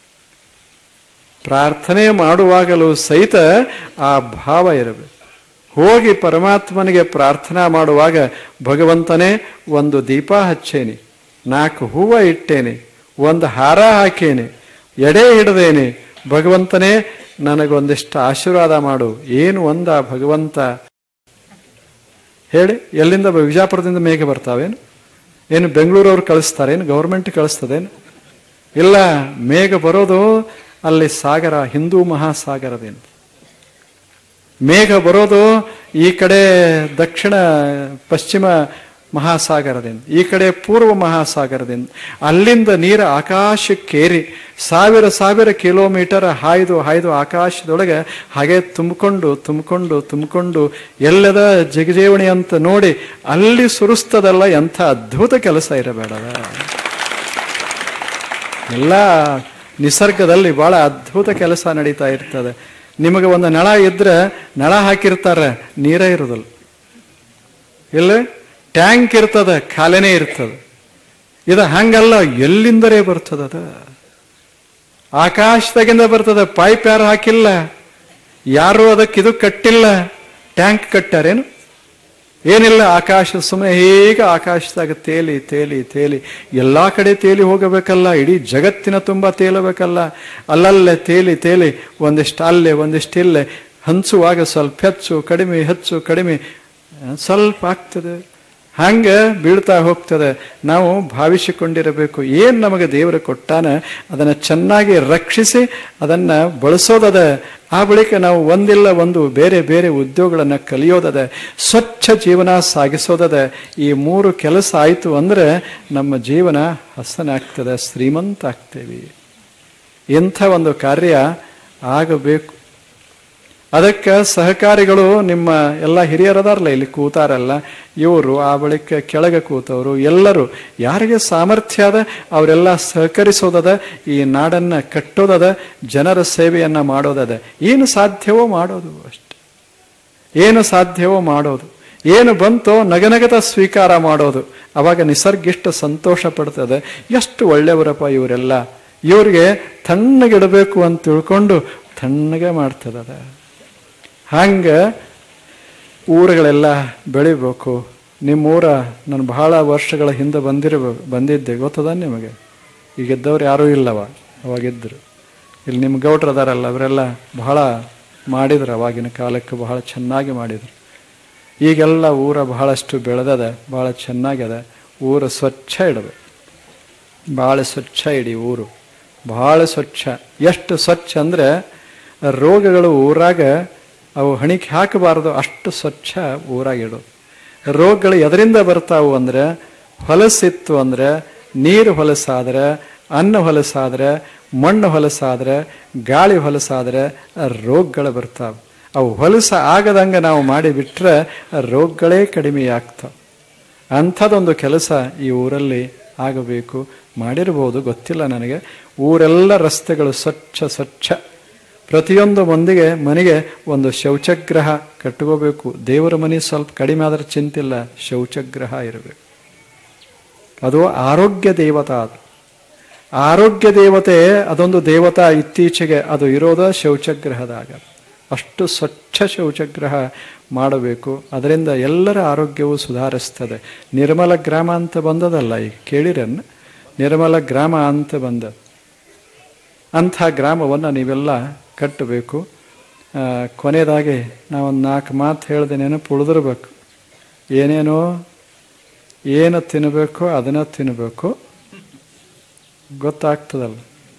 ಪ್ರಾರ್ಥನೆ ಮಾಡುವಾಗಲೂ ಸಹಿತ ಆ ಭಾವ ಇರಬೇಕು ಹೋಗಿ ಪರಮಾತ್ಮನಿಗೆ ಪ್ರಾರ್ಥನಾ ಮಾಡುವಾಗ ಭಗವಂತನೇ ಒಂದು ದೀಪ ಹಚ್ಚೇನೆ ನಾಲ್ಕು ಹೂವ ಇಟ್ಟೇನೆ ಒಂದು ಹಾರ ಹಾಕೇನೆ ಎಡೆ ಹಿಡ್ದೇನೆ ಭಗವಂತನೇ ನನಗೊಂದಿಷ್ಟು ಆಶೀರ್ವಾದ ಮಾಡು ಏನು ಒಂದ ಭಗವಂತ ಹೇಳಿ ಎಲ್ಲಿಂದ ಬ- ವಿಜಯಪುರದಿಂದ ಮೇಘ ಬರ್ತಾವೇನು ಏನು ಬೆಂಗಳೂರವ್ರು ಕಳಿಸ್ತಾರೇನು ಗೌರ್ಮೆಂಟ್ ಕಳಿಸ್ತದೇನು ಇಲ್ಲ ಮೇಘ ಬರೋದು ಅಲ್ಲಿ ಸಾಗರ ಹಿಂದೂ ಮಹಾಸಾಗರದಿಂದ ಮೇಘ ಬರೋದು ಈ ಕಡೆ ದಕ್ಷಿಣ ಪಶ್ಚಿಮ ಮಹಾಸಾಗರದಿಂದ ಈ ಕಡೆ ಪೂರ್ವ ಮಹಾಸಾಗರದಿಂದ ಅಲ್ಲಿಂದ ನೀರು ಆಕಾಶಕ್ಕೇರಿ ಸಾವಿರ ಸಾವಿರ ಕಿಲೋಮೀಟರ್ ಹಾಯ್ದು ಹಾಯ್ದು ಆಕಾಶದೊಳಗೆ ಹಾಗೆ ತುಂಬಿಕೊಂಡು ತುಂಬಿಕೊಂಡು ತುಂಬಿಕೊಂಡು ಎಲ್ಲದ ಜಗಜೇವಣಿ ಅಂತ ನೋಡಿ ಅಲ್ಲಿ ಸುರಿಸ್ತದಲ್ಲ ಎಂಥ ಅದ್ಭುತ ಕೆಲಸ ಇರಬೇಡದ ಎಲ್ಲ ನಿಸರ್ಗದಲ್ಲಿ ಬಹಳ ಅದ್ಭುತ ಕೆಲಸ ನಡೀತಾ ಇರ್ತದೆ ನಿಮಗೆ ಒಂದು ನಳ ಇದ್ರೆ ನಳ ಹಾಕಿರ್ತಾರೆ ನೀರೇ ಇರೋದಿಲ್ಲ ಇಲ್ಲ ಟ್ಯಾಂಕ್ ಇರ್ತದ ಖಾಲಿನೇ ಇರ್ತದೆ ಇದು ಹಂಗಲ್ಲ ಎಲ್ಲಿಂದರೇ ಬರ್ತದದ ಆಕಾಶದಾಗಿಂದ ಬರ್ತದ ಪೈಪ್ ಯಾರು ಹಾಕಿಲ್ಲ ಯಾರು ಅದಕ್ಕೆ ಇದು ಕಟ್ಟಿಲ್ಲ ಟ್ಯಾಂಕ್ ಕಟ್ಟಾರೇನು ಏನಿಲ್ಲ ಆಕಾಶ ಸುಮ್ಮನೆ ಹೇಗೆ ಆಕಾಶದಾಗ ತೇಲಿ ತೇಲಿ ತೇಲಿ ಎಲ್ಲಾ ಕಡೆ ತೇಲಿ ಹೋಗಬೇಕಲ್ಲ ಇಡೀ ಜಗತ್ತಿನ ತುಂಬ ತೇಲಬೇಕಲ್ಲ ಅಲ್ಲಲ್ಲೇ ತೇಲಿ ತೇಲಿ ಒಂದಿಷ್ಟು ಅಲ್ಲೇ ಒಂದಿಷ್ಟು ಇಲ್ಲೇ ಹಂಚುವಾಗ ಸ್ವಲ್ಪ ಹೆಚ್ಚು ಕಡಿಮೆ ಹೆಚ್ಚು ಕಡಿಮೆ ಆ, ಸ್ವಲ್ಪ ಆಗ್ತದೆ ಹಂಗ ಬೀಳ್ತಾ ಹೋಗ್ತದೆ ನಾವು ಭಾವಿಸಿಕೊಂಡಿರಬೇಕು ಏನ್ ನಮಗೆ ದೇವರು ಕೊಟ್ಟಾನ ಅದನ್ನ ಚೆನ್ನಾಗಿ ರಕ್ಷಿಸಿ ಅದನ್ನ ಬಳಸೋದದ ಆ ಬಳಿಕ ನಾವು ಒಂದಿಲ್ಲ ಒಂದು ಬೇರೆ ಬೇರೆ ಉದ್ಯೋಗಗಳನ್ನ ಕಲಿಯೋದದ ಸ್ವಚ್ಛ ಜೀವನ ಸಾಗಿಸೋದದ ಈ ಮೂರು ಕೆಲಸ ಆಯಿತು ಅಂದ್ರೆ ನಮ್ಮ ಜೀವನ ಹಸನಾಗ್ತದೆ ಶ್ರೀಮಂತ ಆಗ್ತೇವೆ ಇಂಥ ಒಂದು ಕಾರ್ಯ ಆಗಬೇಕು ಅದಕ್ಕೆ ಸಹಕಾರಿಗಳು ನಿಮ್ಮ ಎಲ್ಲ ಹಿರಿಯರದಾರಲ್ಲ ಇಲ್ಲಿ ಕೂತಾರಲ್ಲ ಇವರು ಆ ಬಳಿಕ ಕೆಳಗೆ ಕೂತವರು ಎಲ್ಲರೂ ಯಾರಿಗೆ ಸಾಮರ್ಥ್ಯ ಅದ ಅವರೆಲ್ಲ ಸಹಕರಿಸೋದದ ಈ ನಾಡನ್ನ ಕಟ್ಟೋದದ ಜನರ ಸೇವೆಯನ್ನ ಮಾಡೋದದ ಏನು ಸಾಧ್ಯವೋ ಮಾಡೋದು ಅಷ್ಟೆ ಏನು ಸಾಧ್ಯವೋ ಮಾಡೋದು ಏನು ಬಂತೋ ನಗನಗತ ಸ್ವೀಕಾರ ಮಾಡೋದು ಅವಾಗ ನಿಸರ್ಗಿಷ್ಟ ಸಂತೋಷ ಪಡ್ತದೆ ಎಷ್ಟು ಒಳ್ಳೆಯವರಪ್ಪ ಇವರೆಲ್ಲ ಇವ್ರಿಗೆ ತಣ್ಣಗಿಡಬೇಕು ಅಂತ ತಿಳ್ಕೊಂಡು ತಣ್ಣಗೆ ಮಾಡ್ತದದ ಹಂಗ ಊರುಗಳೆಲ್ಲ ಬೆಳಿಬೇಕು ನಿಮ್ಮೂರ ನಾನು ಬಹಳ ವರ್ಷಗಳ ಹಿಂದೆ ಬಂದಿರಬೇಕು ಬಂದಿದ್ದೆ ಗೊತ್ತದ ನಿಮಗೆ ಈಗ ಇದ್ದವ್ರು ಯಾರೂ ಇಲ್ಲವ ಅವಾಗಿದ್ದರು ಇಲ್ಲಿ ನಿಮ್ಮ ಗೌಡ್ರು ಅದಾರಲ್ಲ ಅವರೆಲ್ಲ ಬಹಳ ಮಾಡಿದ್ರು ಅವಾಗಿನ ಕಾಲಕ್ಕೆ ಬಹಳ ಚೆನ್ನಾಗಿ ಮಾಡಿದ್ರು ಈಗೆಲ್ಲ ಊರ ಬಹಳಷ್ಟು ಬೆಳೆದದ ಬಹಳ ಚೆನ್ನಾಗ್ಯದ ಊರು ಸ್ವಚ್ಛ ಇಡಬೇಕು ಭಾಳ ಸ್ವಚ್ಛ ಇಡಿ ಊರು ಭಾಳ ಸ್ವಚ್ಛ ಎಷ್ಟು ಸ್ವಚ್ಛ ಅಂದರೆ ರೋಗಗಳು ಊರಾಗ ಅವು ಹಣಿಕೆ ಹಾಕಬಾರದು ಅಷ್ಟು ಸ್ವಚ್ಛ ಊರಾಗಿಡು ರೋಗಗಳು ಎದರಿಂದ ಬರ್ತಾವು ಅಂದ್ರೆ ಹೊಲಸಿತ್ತು ಅಂದ್ರೆ ನೀರು ಹೊಲಸಾದ್ರೆ ಅನ್ನ ಹೊಲಸಾದ್ರೆ ಮಣ್ಣು ಹೊಲಸಾದ್ರೆ ಗಾಳಿ ಹೊಲಸಾದ್ರೆ ರೋಗಗಳು ಬರ್ತಾವೆ ಅವು ಹೊಲಸ ಆಗದಂಗೆ ನಾವು ಮಾಡಿಬಿಟ್ರೆ ರೋಗಗಳೇ ಕಡಿಮೆ ಆಗ್ತಾವೆ ಅಂಥದ್ದೊಂದು ಕೆಲಸ ಈ ಊರಲ್ಲಿ ಆಗಬೇಕು ಮಾಡಿರ್ಬೋದು ಗೊತ್ತಿಲ್ಲ ನನಗೆ ಊರೆಲ್ಲ ರಸ್ತೆಗಳು ಸ್ವಚ್ಛ ಸ್ವಚ್ಛ ಪ್ರತಿಯೊಂದು ಮಂದಿಗೆ ಮನೆಗೆ ಒಂದು ಶೌಚಗ್ರಹ ಕಟ್ಕೋಬೇಕು ದೇವರ ಮನೆ ಸ್ವಲ್ಪ ಕಡಿಮೆ ಆದ್ರೆ ಚಿಂತಿಲ್ಲ ಶೌಚಗ್ರಹ ಇರಬೇಕು ಅದು ಆರೋಗ್ಯ ದೇವತಾ ಅದು ಆರೋಗ್ಯ ದೇವತೆ ಅದೊಂದು ದೇವತಾ ಇತ್ತೀಚೆಗೆ ಅದು ಇರೋದ ಶೌಚಗ್ರಹದಾಗ ಅಷ್ಟು ಸ್ವಚ್ಛ ಶೌಚಗ್ರಹ ಮಾಡಬೇಕು ಅದರಿಂದ ಎಲ್ಲರ ಆರೋಗ್ಯವು ಸುಧಾರಿಸ್ತದೆ ನಿರ್ಮಲ ಗ್ರಾಮ ಅಂತ ಬಂದದಲ್ಲ ಈಗ ಕೇಳಿರನ್ನ ನಿರ್ಮಲ ಗ್ರಾಮ ಅಂತ ಬಂದ ಅಂಥ ಗ್ರಾಮವನ್ನು ನೀವೆಲ್ಲ ಕಟ್ಟಬೇಕು ಆ, ಕೊನೆಯದಾಗಿ ನಾವೊಂದು ನಾಲ್ಕು ಮಾತು ಹೇಳಿದೆ ನೆನಪು ಉಳಿದಿರ್ಬೇಕು ಏನೇನೋ ಏನು ತಿನ್ನಬೇಕು ಅದನ್ನ ತಿನ್ನಬೇಕು ಗೊತ್ತಾಗ್ತದಲ್ಲ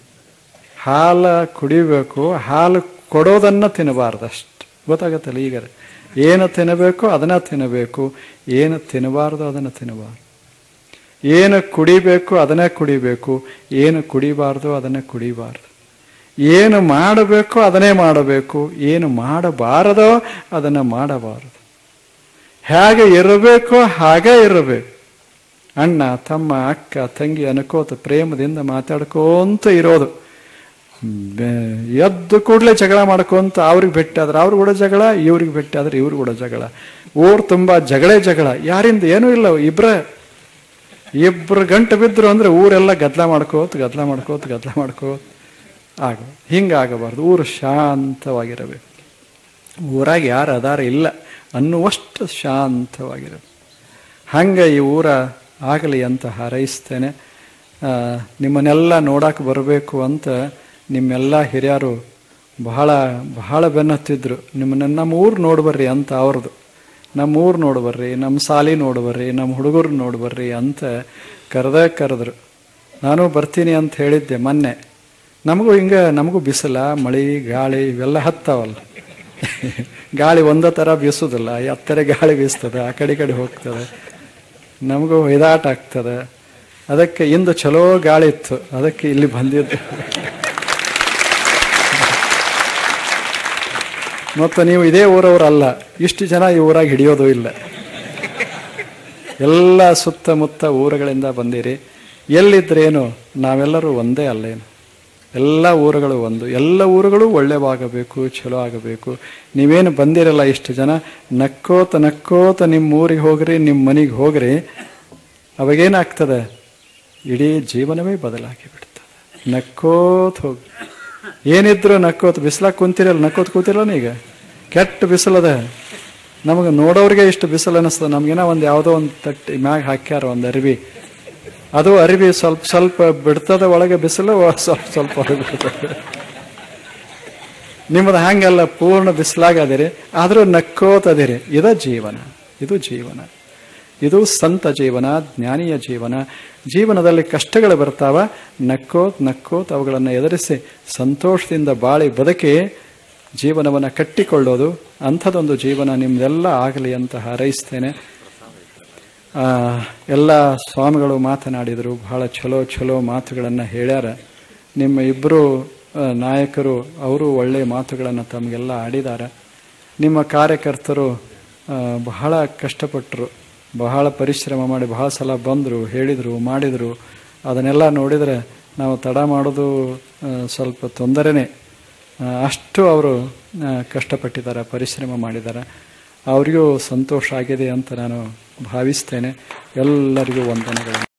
ಹಾಲು ಕುಡಿಬೇಕು ಹಾಲು ಕೊಡೋದನ್ನ ತಿನ್ನಬಾರ್ದು ಅಷ್ಟು ಗೊತ್ತಾಗತ್ತಲ್ಲ ಈಗ ಏನು ತಿನ್ನಬೇಕು ಅದನ್ನ ತಿನ್ನಬೇಕು ಏನು ತಿನ್ನಬಾರ್ದು ಅದನ್ನು ತಿನ್ನಬಾರ್ದು ಏನು ಕುಡಿಬೇಕು ಅದನ್ನೇ ಕುಡಿಬೇಕು ಏನು ಕುಡಿಬಾರ್ದು ಅದನ್ನೇ ಕುಡಿಬಾರ್ದು ಏನು ಮಾಡಬೇಕು ಅದನ್ನೇ ಮಾಡಬೇಕು ಏನು ಮಾಡಬಾರದೋ ಅದನ್ನು ಮಾಡಬಾರದು ಹೇಗೆ ಇರಬೇಕೋ ಹಾಗೆ ಇರಬೇಕು ಅಣ್ಣ ತಮ್ಮ ಅಕ್ಕ ತಂಗಿ ಅನ್ಕೋತ ಪ್ರೇಮದಿಂದ ಮಾತಾಡ್ಕೋಂತ ಇರೋದು ಬೆ- ಎದ್ದು ಕೂಡಲೇ ಜಗಳ ಮಾಡ್ಕೊಂತ ಅವ್ರಿಗೆ ಭೇಟಿ ಆದ್ರೆ ಅವ್ರು ಕೂಡ ಜಗಳ ಇವ್ರಿಗೆ ಭೇಟಿ ಆದ್ರೆ ಇವ್ರು ಕೂಡ ಜಗಳ ಊರು ತುಂಬಾ ಜಗಳೇ ಜಗಳ ಯಾರಿಂದ ಏನೂ ಇಲ್ಲ ಇಬ್ರ ಇಬ್ರು ಗಂಟು ಬಿದ್ರು ಅಂದ್ರೆ ಊರೆಲ್ಲ ಗದ್ಲ ಮಾಡ್ಕೋತ ಗದ್ಲ ಮಾಡ್ಕೋತ ಗದ್ಲ ಮಾಡ್ಕೋತ ಆಗ ಹಿಂಗಾಗಬಾರ್ದು ಊರು ಶಾಂತವಾಗಿರಬೇಕು ಊರಾಗ ಯಾರು ಅದಾರ ಇಲ್ಲ ಅನ್ನುವಷ್ಟು ಶಾಂತವಾಗಿರೋದು ಹಂಗೆ ಈ ಊರ ಆಗಲಿ ಅಂತ ಹಾರೈಸ್ತೇನೆ ಆ, ನಿಮ್ಮನ್ನೆಲ್ಲ ನೋಡಕ್ಕೆ ಬರಬೇಕು ಅಂತ ನಿಮ್ಮೆಲ್ಲ ಹಿರಿಯರು ಬಹಳ ಬಹಳ ಬೆನ್ನತ್ತಿದ್ರು ನಿಮ್ಮನ್ನ ನಮ್ಮ ಊರು ನೋಡ್ಬರ್ರಿ ಅಂತ ಅವ್ರದ್ದು ನಮ್ಮ ಊರು ನೋಡ್ಬರ್ರಿ ನಮ್ಮ ಸಾಲಿ ನೋಡ್ಬರ್ರಿ ನಮ್ಮ ಹುಡುಗರು ನೋಡ್ಬರ್ರಿ ಅಂತ ಕರೆದೇ ಕರೆದ್ರು ನಾನು ಬರ್ತೀನಿ ಅಂತ ಹೇಳಿದ್ದೆ ಮೊನ್ನೆ ನಮಗೂ ಹಿಂಗೆ ನಮಗೂ ಬಿಸಿಲ ಮಳೆ ಗಾಳಿ ಇವೆಲ್ಲ ಹತ್ತಾವಲ್ಲ ಗಾಳಿ ಒಂದೇ ಥರ ಬೀಸೋದಿಲ್ಲ ಎತ್ತರೆ ಗಾಳಿ ಬೀಸ್ತದೆ ಆ ಕಡೆ ಈ ಕಡೆ ಹೋಗ್ತದೆ ನಮಗೂ ಒಯ್ದಾಟ ಆಗ್ತದೆ ಅದಕ್ಕೆ ಇಂದು ಚಲೋ ಗಾಳಿ ಇತ್ತು ಅದಕ್ಕೆ ಇಲ್ಲಿ ಬಂದಿದ್ದು ಮತ್ತು ನೀವು ಇದೇ ಊರವರಲ್ಲ ಇಷ್ಟು ಜನ ಈ ಊರಾಗ ಹಿಡಿಯೋದು ಇಲ್ಲ ಎಲ್ಲ ಸುತ್ತಮುತ್ತ ಊರುಗಳಿಂದ ಬಂದಿರಿ ಎಲ್ಲಿದ್ರೇನು ನಾವೆಲ್ಲರೂ ಒಂದೇ ಅಲ್ಲೇನು ಎಲ್ಲ ಊರುಗಳು ಒಂದು ಎಲ್ಲ ಊರುಗಳು ಒಳ್ಳೆವಾಗಬೇಕು ಚಲೋ ಆಗಬೇಕು ನೀವೇನು ಬಂದಿರಲ್ಲ ಇಷ್ಟು ಜನ ನಕ್ಕೋತ ನಕ್ಕೋತ ನಿಮ್ಮ ಊರಿಗೆ ಹೋಗ್ರಿ ನಿಮ್ಮ ಮನೆಗೆ ಹೋಗ್ರಿ ಅವಾಗೇನಾಗ್ತದೆ ಇಡೀ ಜೀವನವೇ ಬದಲಾಗಿ ಬಿಡ್ತದೆ ನಕ್ಕೋತ ಹೋಗಿ ಏನಿದ್ರು ನಕ್ಕೋತ ಬಿಸಿಲಾಗ ಕುಂತಿರಲ್ಲ ನಕ್ಕೋತ ಕೂತಿರಲ್ಲ ಈಗ ಕೆಟ್ಟ ಬಿಸಿಲದ ನಮಗೆ ನೋಡೋರಿಗೆ ಇಷ್ಟು ಬಿಸಿಲು ಅನಿಸ್ತದೆ ನಮಗೇನೋ ಒಂದು ಯಾವುದೋ ಒಂದು ತಟ್ಟಿ ಮ್ಯಾಗ ಹಾಕ್ಯಾರ ಒಂದು ಅರಿವಿ ಅದು ಅರಿವಿ ಸ್ವಲ್ಪ ಸ್ವಲ್ಪ ಬಿಡ್ತದ ಒಳಗೆ ಬಿಸಿಲು ಒ- ಸ್ವಲ್ಪ ಸ್ವಲ್ಪ ಹೊರಗೆ ಬಿಡ್ತದೆ ನಿಮ್ಮದು ಹಂಗಲ್ಲ ಪೂರ್ಣ ಬಿಸಿಲಾಗದಿರಿ ಆದರೂ ನಕ್ಕೋತದಿರಿ ಇದ ಜೀವನ ಇದು ಜೀವನ ಇದು ಸಂತ ಜೀವನ ಜ್ಞಾನಿಯ ಜೀವನ ಜೀವನದಲ್ಲಿ ಕಷ್ಟಗಳು ಬರ್ತಾವ ನಕ್ಕೋತ್ ನಕ್ಕೋತ್ ಅವುಗಳನ್ನು ಎದುರಿಸಿ ಸಂತೋಷದಿಂದ ಬಾಳಿ ಬದುಕಿ ಜೀವನವನ್ನು ಕಟ್ಟಿಕೊಳ್ಳೋದು ಅಂಥದ್ದೊಂದು ಜೀವನ ನಿಮ್ದೆಲ್ಲ ಆಗಲಿ ಅಂತ ಹಾರೈಸ್ತೇನೆ ಆ, ಎಲ್ಲ ಸ್ವಾಮಿಗಳು ಮಾತನಾಡಿದರು ಬಹಳ ಚಲೋ ಚಲೋ ಮಾತುಗಳನ್ನು ಹೇಳ್ಯಾರ ನಿಮ್ಮ ಇಬ್ಬರು ನಾಯಕರು ಅವರು ಒಳ್ಳೆಯ ಮಾತುಗಳನ್ನು ತಮಗೆಲ್ಲ ಆಡಿದ್ದಾರೆ ನಿಮ್ಮ ಕಾರ್ಯಕರ್ತರು ಆ, ಬಹಳ ಕಷ್ಟಪಟ್ಟರು ಬಹಳ ಪರಿಶ್ರಮ ಮಾಡಿ ಬಹಳ ಸಲ ಬಂದರು ಹೇಳಿದರು ಮಾಡಿದರು ಅದನ್ನೆಲ್ಲ ನೋಡಿದರೆ ನಾವು ತಡ ಮಾಡೋದು ಆ, ಸ್ವಲ್ಪ ತೊಂದರೆನೇ ಆ, ಅಷ್ಟು ಅವರು ಆ, ಕಷ್ಟಪಟ್ಟಿದ್ದಾರೆ ಪರಿಶ್ರಮ ಮಾಡಿದ್ದಾರೆ ಅವರಿಗೂ ಸಂತೋಷ ಆಗಿದೆ ಅಂತ ನಾನು ಭಾವಿಸ್ತೇನೆ ಎಲ್ಲರಿಗೂ ವಂದನೆಗಳು